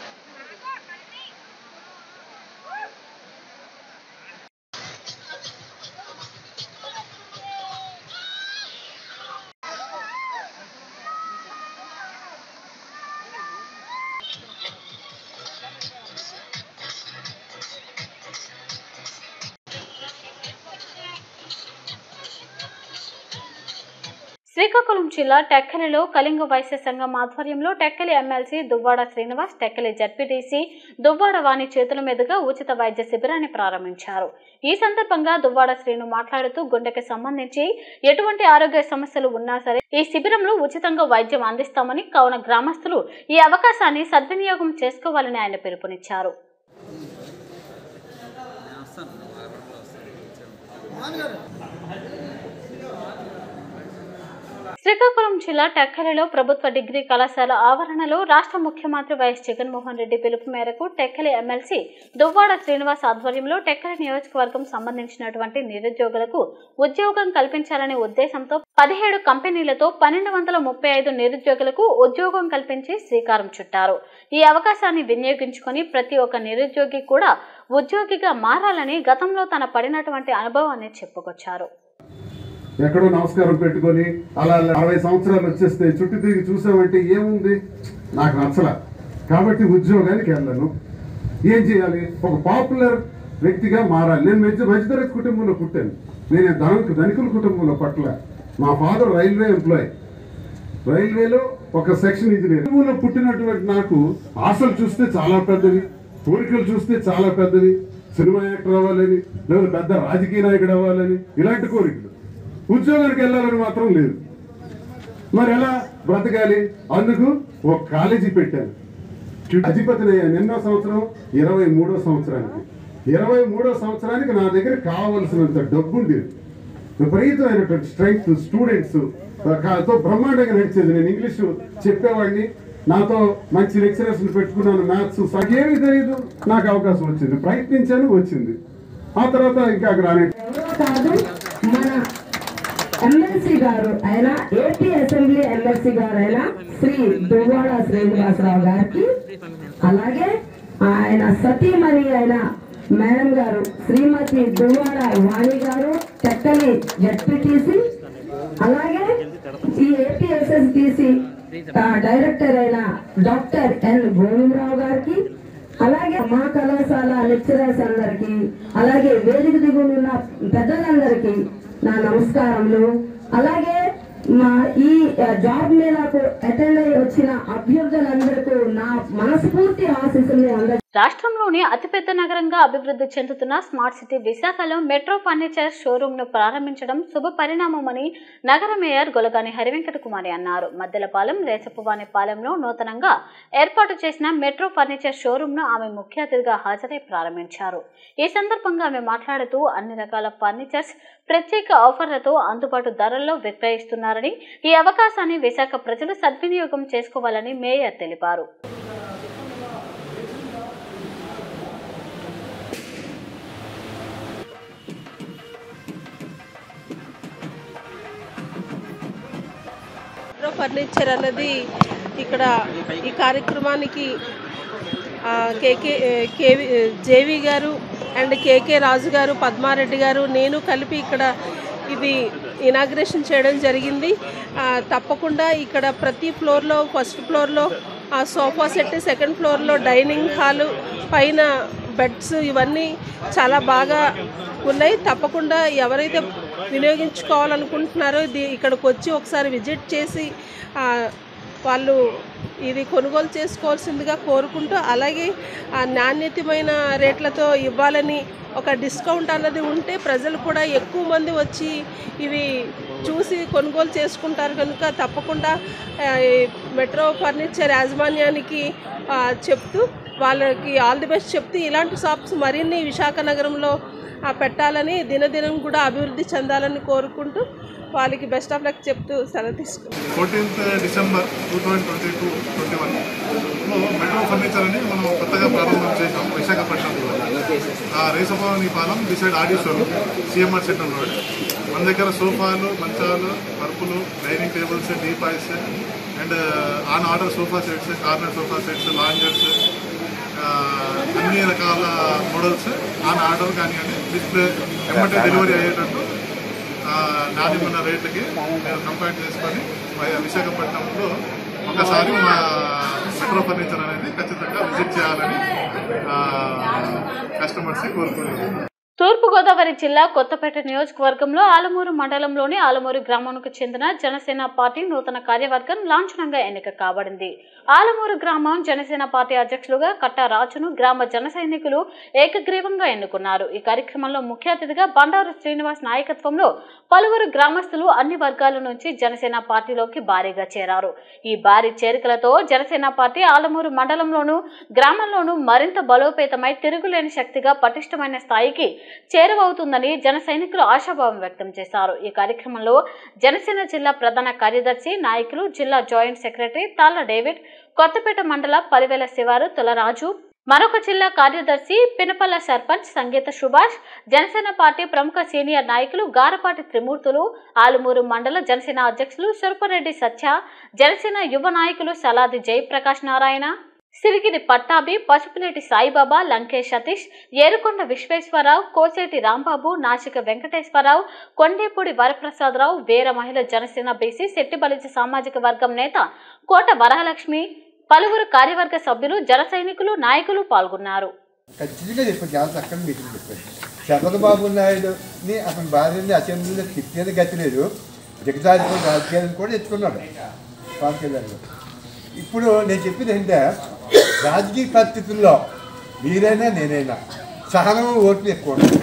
Speaker 1: శ్రీకాకుళం జిల్లా టెక్కలిలో కళింగ వైశ్య సంఘం ఆధ్వర్యంలో టెక్కలి ఎమ్మెల్సీ దువ్వాడ శ్రీనివాస్ టెక్కలి జడ్పీటీసీ దువ్వాడ వాణి చేతుల మీదుగా ఉచిత వైద్య శిబిరాన్ని ప్రారంభించారు ఈ సందర్భంగా దువ్వాడ శ్రీను మాట్లాడుతూ గుండెకి సంబంధించి ఎటువంటి ఆరోగ్య సమస్యలు ఉన్నా సరే ఈ శిబిరంలో ఉచితంగా వైద్యం అందిస్తామని కావున గ్రామస్తులు ఈ అవకాశాన్ని సద్వినియోగం చేసుకోవాలని ఆయన పిలుపునిచ్చారు శ్రీకాకుళం జిల్లా టెక్కలిలో ప్రభుత్వ డిగ్రీ కళాశాల ఆవరణలో రాష్ట్ర ముఖ్యమంత్రి వైఎస్ జగన్మోహన్ రెడ్డి పిలుపు మేరకు టెక్కలి ఎమ్మెల్సీ దువ్వాడ శ్రీనివాస్ ఆధ్వర్యంలో టెక్కలి నియోజకవర్గం సంబంధించినటువంటి నిరుద్యోగులకు ఉద్యోగం కల్పించాలనే ఉద్దేశంతో పదిహేడు కంపెనీలతో పన్నెండు వందల ముప్పై ఐదు నిరుద్యోగులకు ఉద్యోగం కల్పించి శ్రీకారం చుట్టారు ఈ అవకాశాన్ని వినియోగించుకొని ప్రతి ఒక్క నిరుద్యోగి కూడా ఉద్యోగిగా మారాలని గతంలో తన పడినటువంటి అనుభవాన్ని చెప్పుకొచ్చారు
Speaker 10: ఎక్కడో నమస్కారం పెట్టుకొని అలా అరవై సంవత్సరాలు వచ్చేస్తే చుట్టూ తిరిగి చూసామంటే ఏముంది నాకు నచ్చల కాబట్టి ఉద్యోగానికి వెళ్ళను ఏం చేయాలి ఒక పాపులర్ వ్యక్తిగా మారాలి నేను మధ్య మధ్యతరగతి కుటుంబంలో పుట్టాను నేను ధనిక ధనికుల కుటుంబంలో పట్ల మా ఫాదర్ రైల్వే ఎంప్లాయ్ రైల్వేలో ఒక సెక్షన్ ఇంజనీర్ కుటుంబంలో పుట్టినటువంటి నాకు ఆశలు చూస్తే చాలా పెద్దవి కోరికలు చూస్తే చాలా పెద్దవి సినిమా యాక్టర్ అవ్వాలని లేదా పెద్ద రాజకీయ నాయకుడు అవ్వాలని ఇలాంటి కోరికలు ఉద్యోగానికి వెళ్ళాలని మాత్రం లేదు మరి ఎలా బ్రతకాలి అందుకు ఒక కాలేజీ పెట్టాను అధిపతిని అయ్యాను ఎన్నో సంవత్సరం ఇరవై మూడో సంవత్సరానికి ఇరవై మూడో సంవత్సరానికి నా దగ్గర కావలసినంత డబ్బు ఉండేది విపరీతమైనటువంటి స్ట్రెంగ్త్ స్టూడెంట్స్ తో బ్రహ్మాండంగా నడిచేది నేను ఇంగ్లీష్ చెప్పేవాడిని నాతో మంచి లెక్చరర్స్ పెట్టుకున్నాను మ్యాథ్స్ ఏమీ తెలియదు నాకు అవకాశం వచ్చింది ప్రయత్నించాను వచ్చింది ఆ తర్వాత ఇంకా గ్రానైట్
Speaker 11: కాదు మన ఎమ్మెల్సీ గారు ఆయన ఏపీ అసెంబ్లీ ఎమ్మెల్సీ గారు అయిన శ్రీ దువ్వాడ శ్రీనివాసరావు గారికి అలాగే ఆయన సతీమణి అయిన మేడం గారు శ్రీమతి దువ్వాడ వాణి గారు టెక్కలి జడ్పీటీసీ అలాగే ఈ ఏపీ ఎస్ఎస్డిసి ఆ, డైరెక్టర్ అయిన డాక్టర్ ఎన్ గోవిందరావు గారికి అలాగే మా కళాశాల లెక్చరర్స్ అందరికి అలాగే వేదిక దిగునున్న పెద్దలందరికీ నా నమస్కారములు అలాగే మా ఈ ఆ, జాబ్ మేళాకు అటెండ్ అయ్యి వచ్చిన అభ్యర్థులందరికీ నా మనస్ఫూర్తి ఆశీస్సులు అందరి
Speaker 1: రాష్ట్రంలోని అతిపెద్ద నగరంగా అభివృద్ధి చెందుతున్న స్మార్ట్ సిటీ విశాఖలో మెట్రో ఫర్నిచర్ షోరూమ్ ను ప్రారంభించడం శుభ పరిణామమని నగర మేయర్ గొలగాని హరివెంకట కుమారి అన్నారు మద్దెలపాలెం రేచపువానిపాలెంలో నూతనంగా ఏర్పాటు చేసిన మెట్రో ఫర్నిచర్ షోరూమ్ ను ఆమె ముఖ్య అతిథిగా హాజరై ప్రారంభించారు ఈ సందర్భంగా ఆమె మాట్లాడుతూ అన్ని రకాల ఫర్నిచర్స్ ప్రత్యేక ఆఫర్లతో అందుబాటు ధరల్లో విక్రయిస్తున్నారని ఈ అవకాశాన్ని విశాఖ ప్రజలు సద్వినియోగం చేసుకోవాలని మేయర్ తెలిపారు
Speaker 12: మెట్రో ఫర్నిచర్ అన్నది ఇక్కడ ఈ కార్యక్రమానికి ఆ, కేకే కేవి జేవి గారు అండ్ కేకే రాజు గారు పద్మారెడ్డి గారు నేను కలిపి ఇక్కడ ఇది ఇనాగ్రేషన్ చేయడం జరిగింది ఆ, తప్పకుండా ఇక్కడ ప్రతి ఫ్లోర్లో ఫస్ట్ ఫ్లోర్లో ఆ సోఫా సెట్ సెకండ్ ఫ్లోర్లో డైనింగ్ హాలు పైన బెడ్స్ ఇవన్నీ చాలా బాగా ఉన్నాయి తప్పకుండా ఎవరైతే వినియోగించుకోవాలనుకుంటున్నారో ఇది ఇక్కడికి వచ్చి ఒకసారి విజిట్ చేసి ఆ, వాళ్ళు ఇది కొనుగోలు చేసుకోవాల్సిందిగా కోరుకుంటూ అలాగే ఆ నాణ్యతమైన రేట్లతో ఇవ్వాలని ఒక డిస్కౌంట్ అన్నది ఉంటే ప్రజలు కూడా ఎక్కువ మంది వచ్చి ఇవి చూసి కొనుగోలు చేసుకుంటారు కనుక తప్పకుండా ఆ, ఈ మెట్రో ఫర్నిచర్ యాజమాన్యానికి ఆ, చెప్తూ వాళ్ళకి ఆల్ ది బెస్ట్ చెప్తూ ఇలాంటి షాప్స్ మరిన్ని విశాఖ నగరంలో ఆ, పెట్టాలని దినదినం కూడా అభివృద్ధి చెందాలని కోరుకుంటూ వాళ్ళకి బెస్ట్ ఆఫ్ లక్ చెప్తూ సెలవు తీసుకుంటాం
Speaker 13: fourteenth December two thousand twenty two twenty వన్లో మెట్రో ఫర్నిచర్ అని మనం కొత్తగా ప్రారంభం చేసాం విశాఖపట్నంలో ఆ రేసభవని పాలెం డిసైడ్ ఆడిషోలు సిఎంఆర్ సెంటర్ రోడ్ మన దగ్గర సోఫాలు మంచాలు పరుపులు dining tables teapoys and on order sofa sets corner sofa sets loungers అన్ని రకాల మోడల్స్ ఆన్ ఆర్డర్ కానివ్వండి డిస్ప్లే ఎమ్మటే డెలివరీ అయ్యేటట్టు ఆ, నాణ్యమైన రేట్లకి మేము కంపేర్ చేసుకొని వి- విశాఖపట్నంలో ఒకసారి మా మెట్రో ఫర్నిచర్ అనేది ఖచ్చితంగా విజిట్ చేయాలని కస్టమర్స్ని కోరుకుంటున్నాను
Speaker 1: తూర్పుగోదావరి జిల్లా కొత్తపేట నియోజకవర్గంలో ఆలమూరు మండలంలోని ఆలమూరు గ్రామానికి చెందిన జనసేన పార్టీ నూతన కార్యవర్గం లాంఛనంగా ఎన్నిక కాబడింది ఆలమూరు గ్రామం జనసేన పార్టీ అధ్యక్షులుగా కట్టా రాజును గ్రామ జన సైనికులు ఏకగ్రీవంగా ఎన్నుకున్నారు ఈ కార్యక్రమంలో ముఖ్య అతిథిగా బండారు శ్రీనివాస్ నాయకత్వంలో పలువురు గ్రామస్తులు అన్ని వర్గాల నుంచి జనసేన పార్టీలోకి భారీగా చేరారు ఈ భారీ చేరికలతో జనసేన పార్టీ ఆలమూరు మండలంలోనూ గ్రామంలోనూ మరింత బలోపేతమై తిరుగులేని శక్తిగా పటిష్టమైన స్థాయికి చేరువవుతుందని జన సైనికులు ఆశాభావం వ్యక్తం చేశారు ఈ కార్యక్రమంలో జనసేన జిల్లా ప్రధాన కార్యదర్శి నాయకులు జిల్లా joint secretary Talla David Kothapeta మండల పలివేల శివారు తులరాజు మరొక జిల్లా కార్యదర్శి పినపల్ల సర్పంచ్ సంగీత సుభాష్ జనసేన పార్టీ ప్రముఖ సీనియర్ నాయకులు గారపాటి త్రిమూర్తులు ఆలుమూరు మండల జనసేన అధ్యక్షులు సురపరెడ్డి సత్య జనసేన యువ నాయకులు సలాది జయప్రకాష్ నారాయణ సిరిగిరి పట్టాభి పసుపులేటి సాయిబాబా లంకేష్ సతీష్ ఏరుకొండ విశ్వేశ్వరరావు కోసేటి రాంబాబు నాసిక వెంకటేశ్వరరావు కొండేపూడి వరప్రసాదరావు వీర మహిళ జనసేన బీసీ శెట్టిబలిజ సామాజిక వర్గం నేత కోట వరహలక్ష్మి పలువురు కార్యవర్గ సభ్యులు జన సైనికులు నాయకులు పాల్గొన్నారు
Speaker 14: ఖచ్చితంగా చెప్పాను చాలా చక్కగా మీటింగ్ చెప్పాను చంద్రబాబు నాయుడుని అతని భార్యని అసెంబ్లీలో తిట్టేది గతి లేదు దిగజారిపోయిన రాజకీయాలను కూడా ఎత్తుకున్నాడు పవన్ కళ్యాణ్ గారు ఇప్పుడు నేను చెప్పింది ఏంటంటే రాజకీయ పరిస్థితుల్లో మీరైనా నేనైనా సహనం ఓట్లు ఎక్కువ ఉండాలి.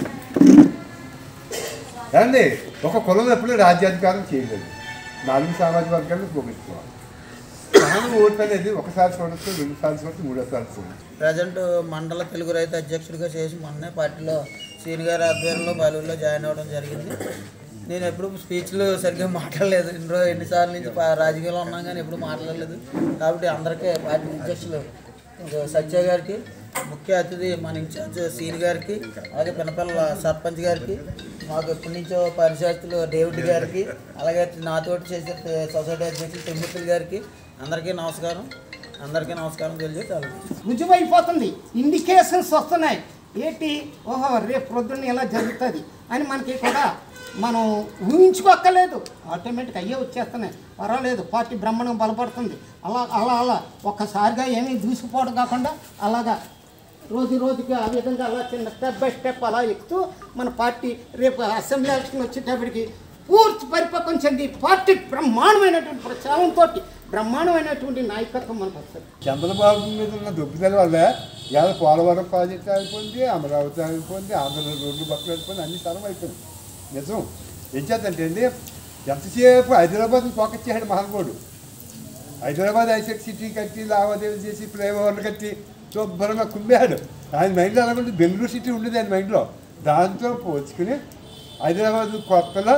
Speaker 14: ఏమండి ఒక కులం ఎప్పుడు రాజ్యాధికారం చేయలేదు నాలుగు సామాజిక వర్గాలను పోగొట్టుకోవాలి సహనం ఓట్లు అనేది ఒకసారి చూడొచ్చు రెండుసార్లు చూడొచ్చు మూడోసారి చూడొచ్చు
Speaker 15: ప్రజెంట్ మండల తెలుగు రైతు అధ్యక్షుడిగా చేసి మొన్నే పార్టీలో సీని గారి ఆధ్వర్యంలో బలూరులో జాయిన్ అవ్వడం జరిగింది నేను ఎప్పుడు స్పీచ్లు సరిగ్గా మాట్లాడలేదు ఇన్ని రోజు ఎన్నిసార్లు నుంచి పా- రాజకీయాల్లో ఉన్నాం కానీ ఎప్పుడు మాట్లాడలేదు కాబట్టి అందరికీ పార్టీ అధ్యక్షులు ఇంకా సత్య గారికి ముఖ్య అతిథి మన ఇన్ఛార్జ్ సీని గారికి అలాగే పినపల్ల సర్పంచ్ గారికి మాకు ఎప్పటి నుంచో పరిచయస్తులు డేవిడ్ గారికి అలాగే నాతోటి చేసే సొసైటీ అధ్యక్షులు తిరుమూర్తులు గారికి అందరికీ నమస్కారం అందరికీ నమస్కారం తెలియజేసి
Speaker 16: రుజువైపోతుంది ఇండికేషన్స్ వస్తున్నాయి ఏంటి ఓహో రేపు ప్రొద్దున్న ఇలా జరుగుతుంది అని మనకి కూడా మనం ఊహించుకోక్కర్లేదు ఆటోమేటిక్ అయ్యే వచ్చేస్తున్నాయి పర్వాలేదు పార్టీ బ్రహ్మాండం బలపడుతుంది అలా అలా అలా ఒక్కసారిగా ఏమీ దూసిపోవడం కాకుండా అలాగా రోజు రోజుకి ఆ విధంగా అలా చిన్న స్టెప్ బై స్టెప్ అలా ఎక్కుతూ మన పార్టీ రేపు అసెంబ్లీ ఎలక్షన్ వచ్చేటప్పటికి పూర్తి పరిపక్వం చెంది పార్టీ బ్రహ్మాండమైనటువంటి ప్రచారంతో బ్రహ్మాండమైనటువంటి నాయకత్వం మనకు వస్తుంది
Speaker 14: చంద్రబాబు మీద ఉన్న దొబ్బిదల వల్ల ఇవాళ పోలవరం ప్రాజెక్ట్ అయిపోయింది అమరావతి అయిపోయింది ఆంధ్ర రోడ్లు బట్టలు అయిపోయింది అన్ని స్థలం అయిపోయింది నిజం ఏం చేద్దంటే అండి ఎంతసేపు హైదరాబాద్ ఫోకస్ చేశాడు మహానుభావుడు హైదరాబాద్ ఐసెట్ సిటీ కట్టి లావాదేవీలు చేసి ఫ్లైఓవర్లు కట్టి శుభ్రంగా కుమ్మేశాడు ఆయన మైండ్లో అలాగే బెంగళూరు సిటీ ఉండేది ఆయన మైండ్లో దాంతో పోల్చుకుని హైదరాబాద్ కొత్తలో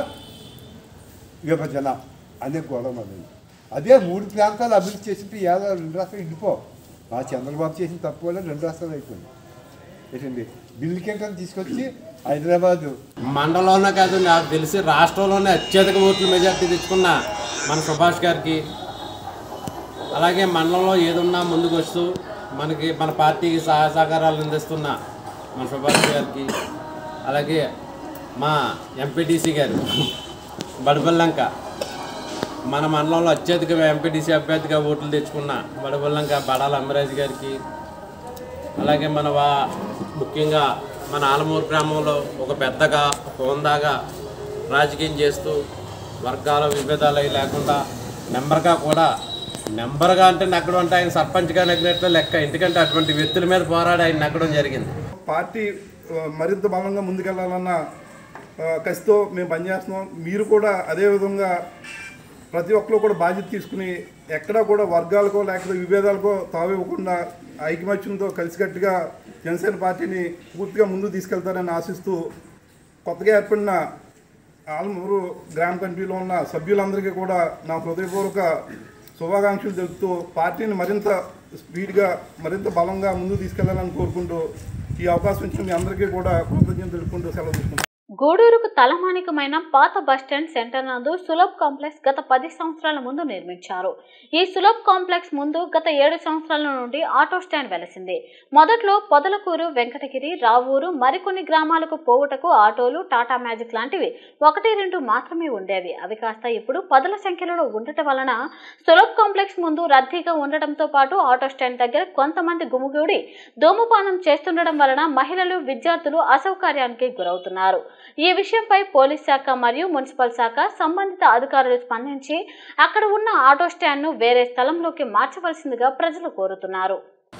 Speaker 14: విభజన అనే గొడవ మొదలైంది అదే మూడు ప్రాంతాలు అభివృద్ధి చేసింటే ఏదో రెండు రాష్ట్రాలు ఇండిపో మా చంద్రబాబు చేసిన తప్పు వల్ల రెండు రాష్ట్రాలు అయిపోయింది ఏంటండి బిల్లు కేంద్రం తీసుకొచ్చి హైదరాబాదు
Speaker 17: మండలంలోనే కాదు నాకు తెలిసి రాష్ట్రంలోనే అత్యధిక ఓట్ల మెజార్టీ తెచ్చుకున్న మన సుభాష్ గారికి అలాగే మండలంలో ఏదున్నా ముందుకు వస్తూ మనకి మన పార్టీకి సహాయ సహకారాలు అందిస్తున్న మన సుభాష్ గారికి అలాగే మా ఎంపీటీసీ గారు బడబల్లంక మన మండలంలో అత్యధిక ఎంపీటీసీ అభ్యర్థిగా ఓట్లు తెచ్చుకున్న బడబల్లంక బడాల అమరాజ్ గారికి అలాగే మన వా ముఖ్యంగా మన ఆలమూరు గ్రామంలో ఒక పెద్దగా ఒక హోందాగా రాజకీయం చేస్తూ వర్గాల విభేదాలు అవి లేకుండా నెంబర్గా కూడా నెంబర్గా అంటే నెక్కడం అంటే ఆయన సర్పంచ్గా నెగ్గినట్లు లెక్క ఎందుకంటే అటువంటి వ్యక్తుల మీద పోరాడి ఆయన నెగ్గడం జరిగింది
Speaker 18: పార్టీ ఆ, మరింత బలంగా ముందుకెళ్లాలన్న ఆ, కసితో మేము పనిచేస్తున్నాం మీరు కూడా అదే విధంగా ప్రతి ఒక్కరు కూడా బాధ్యత తీసుకుని ఎక్కడా కూడా వర్గాలకో లేకపోతే విభేదాలకో తావివ్వకుండా ఐకమత్యంతో కలిసికట్టుగా జనసేన పార్టీని పూర్తిగా ముందుకు తీసుకెళ్తారని ఆశిస్తూ కొత్తగా ఏర్పడిన ఆలమూరు గ్రామ కమిటీలో ఉన్న సభ్యులందరికీ కూడా నా హృదయపూర్వక శుభాకాంక్షలు తెలుపుతూ పార్టీని మరింత స్పీడ్గా మరింత బలంగా ముందుకు తీసుకెళ్లాలని కోరుకుంటూ ఈ అవకాశం ఇచ్చిన మీ అందరికీ కూడా కృతజ్ఞతలు తెలుపుకుంటూ సెలవు తీసుకుంటాను
Speaker 1: గూడూరుకు తలమానికమైన పాత బస్టాండ్ సెంటర్ నందు సులభ్ కాంప్లెక్స్ గత పది సంవత్సరాల ముందు నిర్మించారు ఈ సులభ్ కాంప్లెక్స్ ముందు గత ఏడు సంవత్సరాల నుండి ఆటో స్టాండ్ వెలసింది మొదట్లో పొదలకూరు వెంకటగిరి రావూరు మరికొన్ని గ్రామాలకు పోవుటకు ఆటోలు టాటా మ్యాజిక్ లాంటివి ఒకటి రెండు మాత్రమే ఉండేవి అవి కాస్త ఇప్పుడు పదుల సంఖ్యలో ఉండటం వలన సులభ్ కాంప్లెక్స్ ముందు రద్దీగా ఉండటంతో పాటు ఆటో స్టాండ్ దగ్గర కొంతమంది గుమిగూడి ధూమపానం చేస్తుండడం వలన మహిళలు విద్యార్థులు అసౌకర్యానికి గురవుతున్నారు ఈ విషయంపై పోలీస్ శాఖ మరియు మున్సిపల్ శాఖ సంబంధిత అధికారులు స్పందించి అక్కడ ఉన్న ఆటో స్టాండ్ను వేరే స్థలంలోకి మార్చవలసిందిగా ప్రజలు కోరుతున్నారు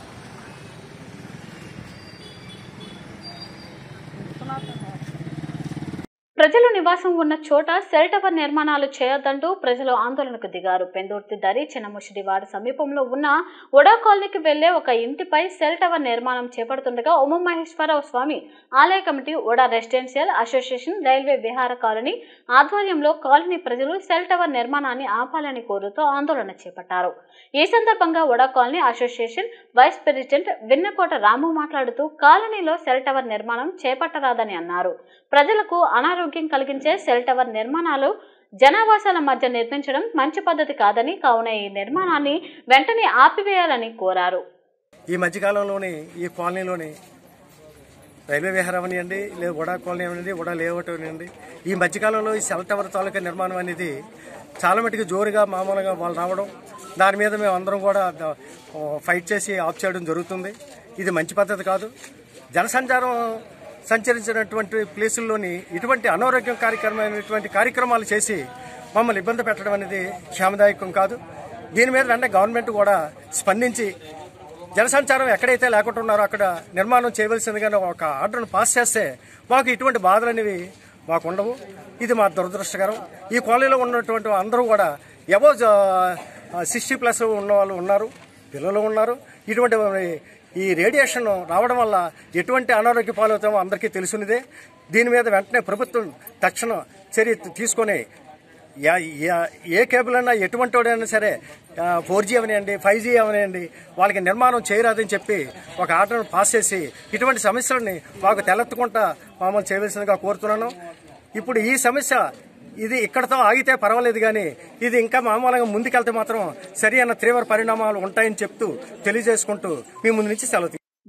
Speaker 1: ప్రజలు నివాసం ఉన్న చోట సెల్ టవర్ నిర్మాణాలు చేయొద్దంటూ ప్రజలు ఆందోళనకు దిగారు పెందుర్తి దరి చిన్నముషిడి వార్డు సమీపంలో ఉన్న ఉడా కాలనీకి వెళ్లే ఒక ఇంటిపై సెల్ టవర్ నిర్మాణం చేపడుతుండగా ఉమామహేశ్వరరావు స్వామి ఆలయ committee UDA residential association railway Vihara colony ఆధ్వర్యంలో కాలనీ ప్రజలు సెల్ టవర్ నిర్మాణాన్ని ఆపాలని కోరుతూ ఆందోళన చేపట్టారు ఈ సందర్భంగా UDA colony association vice president Vinnakota Ramu మాట్లాడుతూ కాలనీలో సెల్ టవర్ నిర్మాణం చేపట్టరాదని అన్నారు ప్రజలకు అనారోగ్యం కలిగించే సెల్ టవర్ నిర్మాణాలు జనావాసాల మధ్య నిర్మించడం మంచి పద్ధతి కాదని కావున ఈ నిర్మాణాన్ని వెంటనే ఆపివేయాలని కోరారు
Speaker 19: ఈ మధ్యకాలంలోని ఈ కాలనీలోని రైల్వే విహారం అనివ్వండి లేదా ఉడా కాలనీ అనివ్వండి ఉడా లేఅవుట్ అనివ్వండి ఈ మధ్యకాలంలో ఈ సెల్ టవర్ తాలూకా నిర్మాణం అనేది చాలా మటుకు జోరుగా మామూలుగా వాళ్ళు రావడం దాని మీద మేము అందరం కూడా ద- ఫైట్ చేసి ఆఫ్ చేయడం జరుగుతుంది ఇది మంచి పద్ధతి కాదు జనసంచారం సంచరించినటువంటి ప్లేసుల్లోని ఇటువంటి అనారోగ్యం కార్యక్రమమైనటువంటి కార్యక్రమాలు చేసి మమ్మల్ని ఇబ్బంది పెట్టడం అనేది క్షేమదాయకం కాదు దీని మీద వెంటనే గవర్నమెంట్ కూడా స్పందించి జనసంచారం ఎక్కడైతే లేకుండా ఉన్నారో అక్కడ నిర్మాణం చేయవలసిందిగా ఒక ఆర్డర్ను పాస్ చేస్తే మాకు ఇటువంటి బాధలు అనేవి మాకు ఉండవు ఇది మా దురదృష్టకరం ఈ కాలనీలో ఉన్నటువంటి అందరూ కూడా ఎవో సిక్స్టీ ప్లస్ ఉన్న వాళ్ళు ఉన్నారు పిల్లలు ఉన్నారు ఇటువంటి ఈ రేడియేషన్ రావడం వల్ల ఎటువంటి అనారోగ్య పాలవుతామో అందరికీ తెలుసునిదే దీని మీద వెంటనే ప్రభుత్వం తక్షణ చర్య తీసుకొని యా- యా- ఏ కేబుల్ అయినా ఎటువంటి వాడైనా సరే ఫోర్ జీ అవనివ్వండి ఫైవ్ జీ అవనివ్వండి వాళ్ళకి నిర్మాణం చేయరాదని చెప్పి ఒక ఆర్డర్ పాస్ చేసి ఇటువంటి సమస్యలని మాకు తెలెత్తకుండా మామూలు చేయవలసిందిగా కోరుతున్నాను ఇప్పుడు ఈ సమస్య ఇది ఇక్కడతో ఆగితే పర్వాలేదు కానీ ఇది ఇంకా మామూలుగా ముందుకెళ్తే మాత్రం సరి అన్న తీవ్ర పరిణామాలు ఉంటాయని చెప్తూ తెలియజేసుకుంటూ మీ ముందు నుంచి సెలవు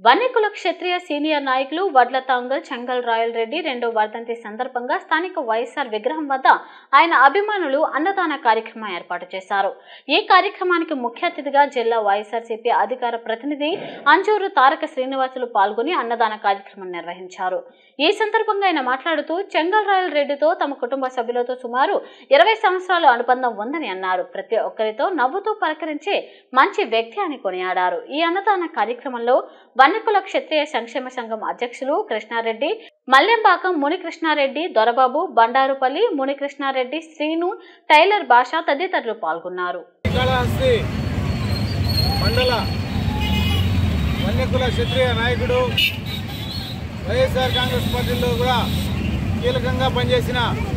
Speaker 1: వన్యకుల క్షత్రియ సీనియర్ నాయకులు వడ్ల తాంగల్ చెంగల్ రాయల్ రెడ్డి రెండో వర్ధంతి సందర్భంగా స్థానిక వైఎస్ఆర్ విగ్రహం వద్ద ఆయన అభిమానులు అన్నదాన కార్యక్రమం ఏర్పాటు చేశారు ఈ కార్యక్రమానికి ముఖ్య అతిథిగా జిల్లా వైఎస్ఆర్సీపీ అధికార ప్రతినిధి అంజూరు తారక శ్రీనివాసులు పాల్గొని అన్నదాన కార్యక్రమం నిర్వహించారు ఈ సందర్భంగా ఆయన మాట్లాడుతూ చెంగల్ రాయల్ రెడ్డితో తమ కుటుంబ సభ్యులతో సుమారు ఇరవై సంవత్సరాల అనుబంధం ఉందని అన్నారు ప్రతి ఒక్కరితో నవ్వుతూ పలకరించే మంచి వ్యక్తి అని కొనియాడారు ఈ అన్నదాన కార్యక్రమంలో వన్నకుల క్షత్రియ సంక్షేమ సంఘం అధ్యక్షులు కృష్ణారెడ్డి మల్లెంపాకం మునికృష్ణారెడ్డి దొరబాబు బండారుపల్లి మునికృష్ణారెడ్డి శ్రీను టైలర్ భాష తదితరులు పాల్గొన్నారు
Speaker 20: శ్రీకాళహస్తి మండల వన్యకుల క్షత్రియ నాయకుడు వైఎస్ఆర్ కాంగ్రెస్ పార్టీలో కూడా కీలకంగా పనిచేసిన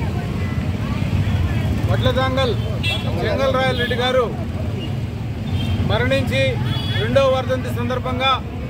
Speaker 20: వడ్లదాంగల్ జంగల్ రాయల్ రెడ్డి గారు మరణించి రెండవ వర్ధంతి సందర్భంగా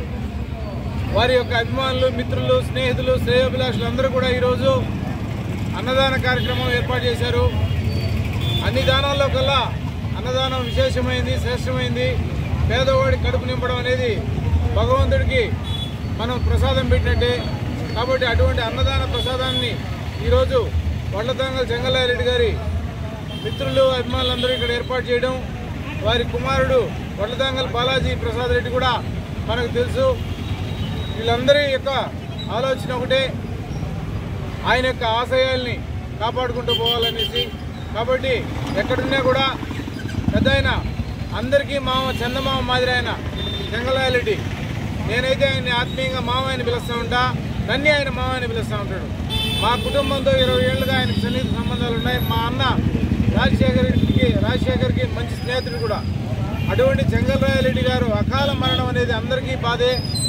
Speaker 20: వారి యొక్క అభిమానులు మిత్రులు స్నేహితులు శ్రేయోభిలాషులు అందరూ కూడా ఈరోజు అన్నదాన కార్యక్రమం ఏర్పాటు చేశారు అన్ని దానాల్లో కల్లా అన్నదానం విశేషమైంది శ్రేష్టమైంది పేదవాడి కడుపు నింపడం అనేది భగవంతుడికి మనం ప్రసాదం పెట్టినట్టే కాబట్టి అటువంటి అన్నదాన ప్రసాదాన్ని ఈరోజు వడ్లతంగల్ చెంగల్లారెడ్డి గారి మిత్రులు అభిమానులందరూ ఇక్కడ ఏర్పాటు చేయడం వారి కుమారుడు వడ్లతంగల్ బాలాజీ ప్రసాద్ రెడ్డి కూడా మనకు తెలుసు వీళ్ళందరి యొక్క ఆలోచన ఒకటే ఆయన యొక్క ఆశయాల్ని కాపాడుకుంటూ పోవాలనేసి కాబట్టి ఎక్కడున్నా కూడా పెద్ద ఆయన అందరికీ మామ చందమామ మాదిరి ఆయన చెంగలారెడ్డి నేనైతే ఆయన్ని ఆత్మీయంగా మామ అని పిలుస్తూ ఉంటా నన్ను ఆయన మామ అని పిలుస్తూ ఉంటాడు మా కుటుంబంతో ఇరవై ఏళ్ళుగా ఆయనకు సన్నిహిత సంబంధాలు ఉన్నాయి మా అన్న రాజశేఖర్కి రాజశేఖర్కి మంచి స్నేహితుడు కూడా అటువంటి చెంగల్రాయరెడ్డి గారు అకాల మరణం అనేది అందరికీ బాధే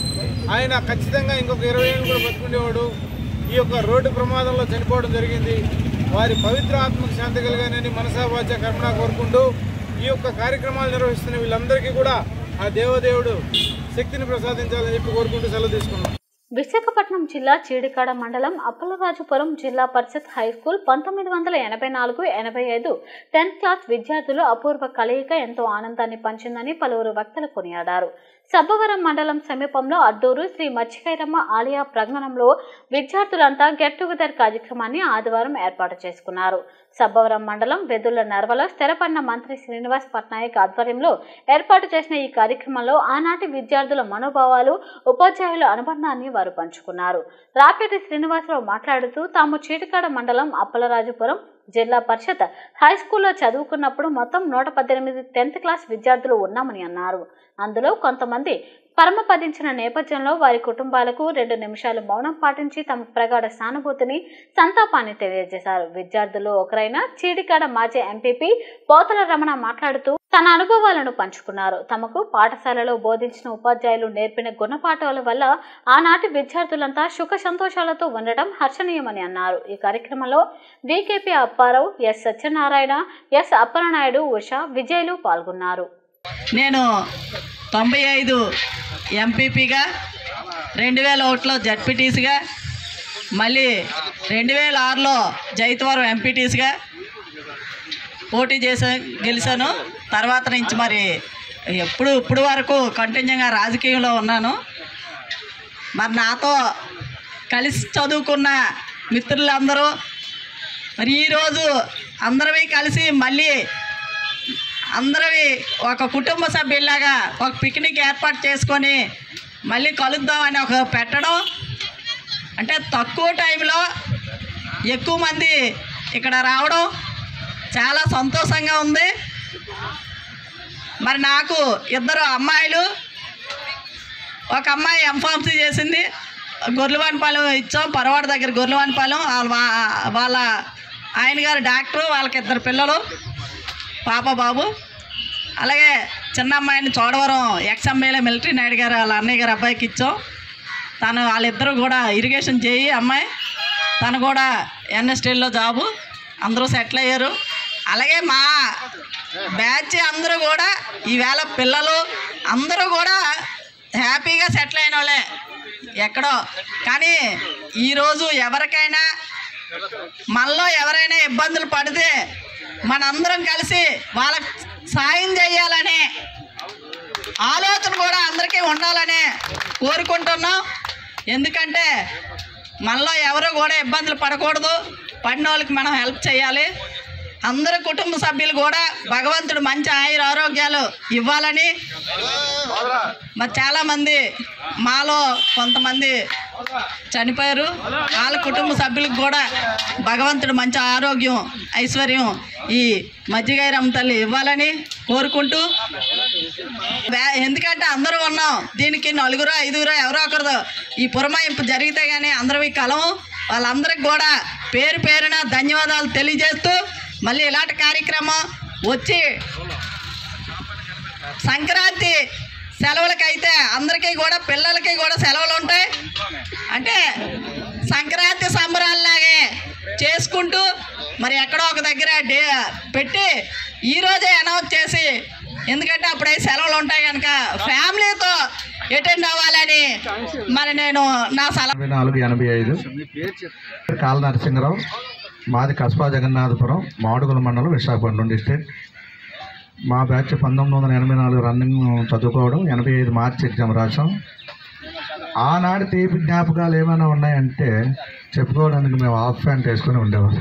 Speaker 20: ఆయన ఖచ్చితంగా ఇంకొక ఇరవై ఏళ్ళు కూడా బతుకుండేవాడు ఈ యొక్క రోడ్డు ప్రమాదంలో చనిపోవడం జరిగింది వారి పవిత్ర ఆత్మకు శాంతి కలగానని మనసావాచ కర్మణ కోరుకుంటూ ఈ యొక్క కార్యక్రమాలు నిర్వహిస్తున్న వీళ్ళందరికీ కూడా ఆ దేవదేవుడు శక్తిని ప్రసాదించాలని చెప్పి కోరుకుంటూ సెలవు తీసుకున్నాం
Speaker 1: విశాఖపట్నం జిల్లా చీడికాడ మండలం అప్పలరాజుపురం జిల్లా పరిషత్ హై స్కూల్ పంతొమ్మిది వందల ఎనభై నాలుగు ఎనభై ఐదు టెన్త్ క్లాస్ విద్యార్థులు అపూర్వ కలయిక ఎంతో ఆనందాన్ని పంచిందని పలువురు వక్తలు కొనియాడారు సబ్బవరం మండలం సమీపంలో అడ్డూరు శ్రీ మచ్చికైరమ్మ ఆలయ ప్రాంగణంలో విద్యార్థులంతా గెట్ టుగెదర్ కార్యక్రమాన్ని ఆదివారం ఏర్పాటు చేసుకున్నారు సబ్బవరం మండలం వెదుళ్ల నర్వలో స్థిరపడిన మంత్రి శ్రీనివాస్ పట్నాయక్ ఆధ్వర్యంలో ఏర్పాటు చేసిన ఈ కార్యక్రమంలో ఆనాటి విద్యార్థుల మనోభావాలు ఉపాధ్యాయుల అనుబంధాన్ని వారు పంచుకున్నారు రాపేటి శ్రీనివాసరావు మాట్లాడుతూ తాము చీటికాడ మండలం అప్పలరాజుపురం జిల్లా పరిషత్ హై స్కూల్లో చదువుకున్నప్పుడు మొత్తం నూట పద్దెనిమిది టెన్త్ క్లాస్ విద్యార్థులు ఉన్నామని అన్నారు అందులో కొంతమంది పరమపదించిన నేపథ్యంలో వారి కుటుంబాలకు రెండు నిమిషాలు మౌనం పాటించి తమ ప్రగాఢ సానుభూతిని సంతాపాన్ని తెలియజేశారు విద్యార్థులు ఒకరైన చీడికాడ మాజీ ఎంపీపీ పోతల రమణ మాట్లాడుతూ తన అనుభవాలను పంచుకున్నారు తమకు పాఠశాలలో బోధించిన ఉపాధ్యాయులు నేర్పిన గుణపాఠాల వల్ల ఆనాటి విద్యార్థులంతా సుఖ సంతోషాలతో ఉండటం హర్షణీయమని అన్నారు ఈ కార్యక్రమంలో VKP Apparao S Satyanarayana S Appalanaidu Usha విజయ్లు పాల్గొన్నారు
Speaker 21: నేను తొంభై ఐదు ఎంపీపీగా రెండు వేల ఒకటిలో జడ్పీటీసీగా మళ్ళీ రెండు వేల ఆరులో జైతవరం ఎంపీటీసీగా పోటీ చేసా గెలిచాను తర్వాత నుంచి మరి ఎప్పుడు ఇప్పుడు వరకు కంటిన్యూగా రాజకీయంలో ఉన్నాను మరి నాతో కలిసి చదువుకున్న మిత్రులందరూ మరి ఈరోజు అందరమీ కలిసి మళ్ళీ అందరవి ఒక కుటుంబ సభ్యుల్లాగా ఒక పిక్నిక్ ఏర్పాటు చేసుకొని మళ్ళీ కలుద్దామని ఒక పెట్టడం అంటే తక్కువ టైంలో ఎక్కువ మంది ఇక్కడ రావడం చాలా సంతోషంగా ఉంది మరి నాకు ఇద్దరు అమ్మాయిలు ఒక అమ్మాయి ఎంఫార్మసీ చేసింది గొర్రెవానిపాలెం ఇచ్చాం పరవాడ దగ్గర గొర్రెవానిపాలెం వాళ్ళ వా- వాళ్ళ ఆయన గారు డాక్టరు వాళ్ళకి ఇద్దరు పిల్లలు పాప బాబు అలాగే చిన్న అమ్మాయిని చోడవరం ఎక్స్ఎంఏలో మిలిటరీ నాయుడు గారు వాళ్ళ అన్నయ్య గారు అబ్బాయికి ఇచ్చాం తను వాళ్ళిద్దరూ కూడా ఇరిగేషన్ చేయి అమ్మాయి తను కూడా ఎన్ఎస్టీల్లో జాబు అందరూ సెటిల్ అయ్యారు అలాగే మా బ్యాచ్ అందరూ కూడా ఈవేళ పిల్లలు అందరూ కూడా హ్యాపీగా సెటిల్ అయిన వాళ్ళే ఎక్కడో కానీ ఈరోజు ఎవరికైనా మనలో ఎవరైనా ఇబ్బందులు పడితే మనందరం కలిసి వాళ్ళకి సాయం చేయాలనే ఆలోచన కూడా అందరికీ అందరికీ ఉండాలనే కోరుకుంటున్నాం ఎందుకంటే మనలో ఎవరు కూడా ఇబ్బందులు పడకూడదు పడిన వాళ్ళకి మనం హెల్ప్ చేయాలి అందరు కుటుంబ సభ్యులు కూడా భగవంతుడు మంచి ఆయుర ఆరోగ్యాలు ఇవ్వాలని మరి చాలామంది మాలో కొంతమంది చనిపోయారు వాళ్ళ కుటుంబ సభ్యులకు కూడా భగవంతుడు మంచి ఆరోగ్యం ఐశ్వర్యం ఈ మధ్యగాయరమ్మ తల్లి ఇవ్వాలని కోరుకుంటూ వే- ఎందుకంటే అందరూ ఉన్నాం దీనికి నలుగురు ఐదుగురు ఎవరో ఒకరు ఈ పురమాయింపు జరిగితే కానీ అందరం ఈ కలం వాళ్ళందరికి కూడా పేరు పేరున ధన్యవాదాలు తెలియజేస్తూ మళ్ళీ ఇలాంటి కార్యక్రమం వచ్చి సంక్రాంతి సెలవులకైతే అందరికీ కూడా పిల్లలకి కూడా సెలవులు ఉంటాయి అంటే సంక్రాంతి సంబరాల్లాగే చేసుకుంటూ మరి ఎక్కడో ఒక దగ్గర డే పెట్టి ఈరోజే అనౌన్స్ చేసి ఎందుకంటే అప్పుడే సెలవులు ఉంటాయి కనుక ఫ్యామిలీతో అటెండ్ అవ్వాలని మరి నేను నా సలహా
Speaker 2: ఎనభై నాలుగు ఎనభై ఐదు కాల నరసింహరావు మాది కస్బా జగన్నాథపురం మాడుగుల మండలం విశాఖపట్నం డిస్ట్రిక్ట్ మా బ్యాచ్ పంతొమ్మిది వందల ఎనభై నాలుగు రన్నింగ్ చదువుకోవడం ఎనభై ఐదు మార్చి ఎగ్జామ్ రాసాం ఆనాడు తీపి జ్ఞాపకాలు ఏమైనా ఉన్నాయంటే చెప్పుకోవడానికి మేము హాఫ్ ప్యాంట్ వేసుకొని ఉండేవాళ్ళం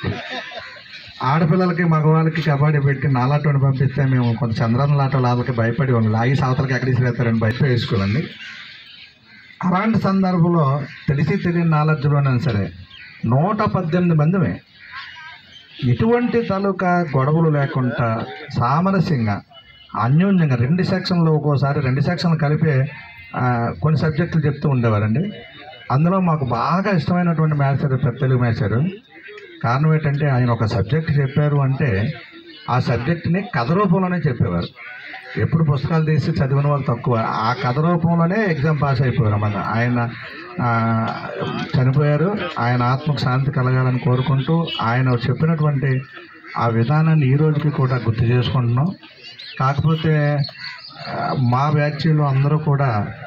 Speaker 2: ఆడపిల్లలకి మగవాళ్ళకి కబడ్డీ పెట్టి నాలాటోని పంపిస్తే మేము కొంత చంద్రన్న లాట వాళ్ళకి భయపడి వాళ్ళు లాగి సావతలకి ఎక్కడ ఇసిరేస్తారని భయప వేసుకోవాలండి అలాంటి సందర్భంలో తెలిసి తెలియని నాలెడ్జ్లోనైనా సరే నూట పద్దెనిమిది మందిమే ఎటువంటి తాలూకా గొడవలు లేకుండా సామరస్యంగా అన్యోన్యంగా రెండు సెక్షన్లు ఒక్కోసారి రెండు సెక్షన్లు కలిపే ఆ, కొన్ని సబ్జెక్టులు చెప్తూ ఉండేవారండి అందులో మాకు బాగా ఇష్టమైనటువంటి మేస్తారు పెద్ద తెలుగు మేస్తారు కారణం ఏంటంటే ఆయన ఒక సబ్జెక్ట్ చెప్పారు అంటే ఆ సబ్జెక్ట్ని కథ రూపంలోనే చెప్పేవారు ఎప్పుడు పుస్తకాలు తీసి చదివిన వాళ్ళు తక్కువ ఆ కథ రూపంలోనే ఎగ్జామ్ పాస్ అయిపోయారు మన ఆయన ఆ, చనిపోయారు ఆయన ఆత్మకు శాంతి కలగాలని కోరుకుంటూ ఆయన చెప్పినటువంటి ఆ విధానాన్ని ఈ రోజుకి కూడా గుర్తు చేసుకుంటున్నాం కాకపోతే ఆ, మా బ్యాచ్లో అందరూ కూడా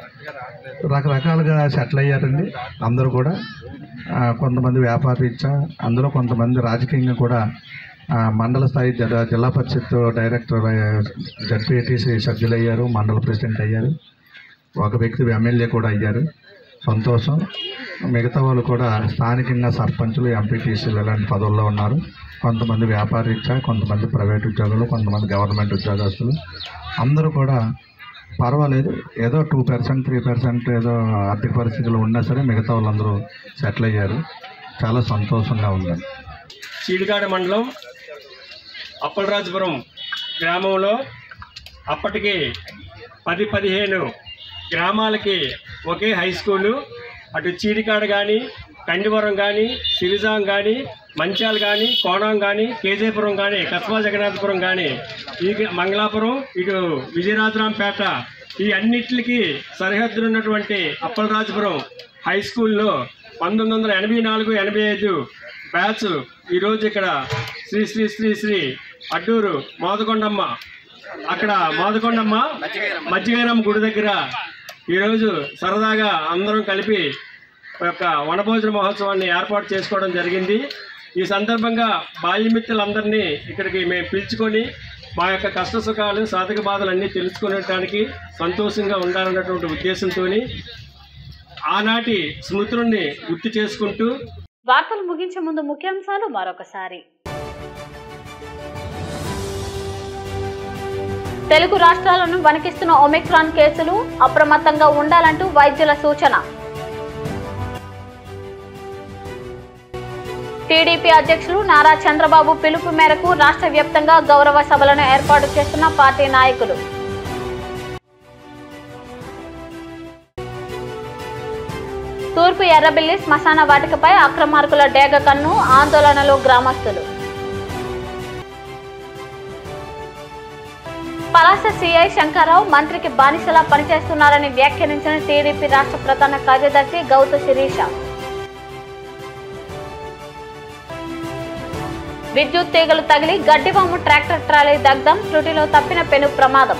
Speaker 2: రకరకాలుగా సెటిల్ అయ్యారండి అందరూ కూడా ఆ, కొంతమంది వ్యాపార రీత్యా అందులో కొంతమంది రాజకీయంగా కూడా ఆ, మండల స్థాయి జిల్లా జిల్లా పరిషత్ డైరెక్టర్ జడ్పీటీసీ సభ్యులు అయ్యారు మండల ప్రెసిడెంట్ అయ్యారు ఒక వ్యక్తి ఎమ్మెల్యే కూడా అయ్యారు సంతోషం మిగతా వాళ్ళు కూడా స్థానికంగా సర్పంచులు ఎంపీటీసీలు ఇలాంటి పదవుల్లో ఉన్నారు కొంతమంది వ్యాపార రీత్యా కొంతమంది ప్రైవేట్ ఉద్యోగులు కొంతమంది గవర్నమెంట్ ఉద్యోగస్తులు అందరూ కూడా పర్వాలేదు ఏదో టూ పర్సెంట్ త్రీ పర్సెంట్ ఏదో ఆర్థిక పరిస్థితులు ఉన్నా సరే మిగతా వాళ్ళందరూ సెటిల్ అయ్యారు చాలా సంతోషంగా ఉందండి
Speaker 22: చీడిగాడ మండలం అప్పలరాజపురం గ్రామంలో అప్పటికి పది పదిహేను గ్రామాలకి ఒకే హై స్కూలు అటు చీడికాడ కానీ కండివరం కానీ సిరిజాం కానీ మంచాల్ కానీ కోణం కానీ కేజేపురం కానీ కస్బా జగన్నాథపురం కానీ ఈ మంగళాపురం ఇటు విజయరాజరాంపేట ఈ అన్నిటికి సరిహద్దులు ఉన్నటువంటి అప్పలరాజపురం హై స్కూల్లో పంతొమ్మిది వందల ఎనభై నాలుగు ఎనభై ఐదు బ్యాచ్ ఈరోజు ఇక్కడ శ్రీ శ్రీ శ్రీ శ్రీ అడ్డూరు మోదకొండమ్మ అక్కడ మోదకొండమ్మ మజ్జిగైరమ్మ గుడి దగ్గర ఈరోజు సరదాగా అందరం కలిపి ఒక వనభోజన మహోత్సవాన్ని ఏర్పాటు చేసుకోవడం జరిగింది ఈ సందర్భంగా బాల్యమిత్రులందరినీ ఇక్కడికి మేము పిలుచుకొని మా యొక్క కష్ట సుఖాలు సాధక బాధలు అన్నీ తెలుసుకునేటానికి సంతోషంగా ఉండాలన్నటువంటి ఉద్దేశంతో ఆనాటి స్మృతులని గుర్తు చేసుకుంటూ
Speaker 1: వార్తలు ముగించే ముందు ముఖ్యాంశాలు మరొకసారి తెలుగు రాష్ట్రాలను వణికిస్తున్న ఒమిక్రాన్ కేసులు అప్రమత్తంగా ఉండాలంటూ వైద్యుల సూచన టీడీపీ అధ్యక్షులు నారా చంద్రబాబు పిలుపు మేరకు రాష్ట్ర వ్యాప్తంగా గౌరవ సభలను ఏర్పాటు చేస్తున్న పార్టీ నాయకులు తూర్పు ఎర్రబిల్లి శ్మశాన వాటికపై అక్రమార్కుల డేగ కన్ను ఆందోళనలో గ్రామస్తులు పలాస సిఐ శంకర్రావు మంత్రికి బానిసలా పనిచేస్తున్నారని వ్యాఖ్యానించిన టీడీపీ రాష్ట్ర ప్రధాన కార్యదర్శి గౌతు శిరీష విద్యుత్ తీగలు తగిలి గడ్డివాము ట్రాక్టర్ ట్రాలీ దగ్ధం త్రుటిలో తప్పిన పెను ప్రమాదం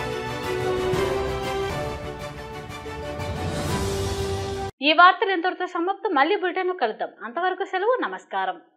Speaker 1: ఈ వార్తలు ఇంతటితో సమాప్తం మళ్ళీ బులెటిన్ కలుద్దాం అంతవరకు సెలవు నమస్కారం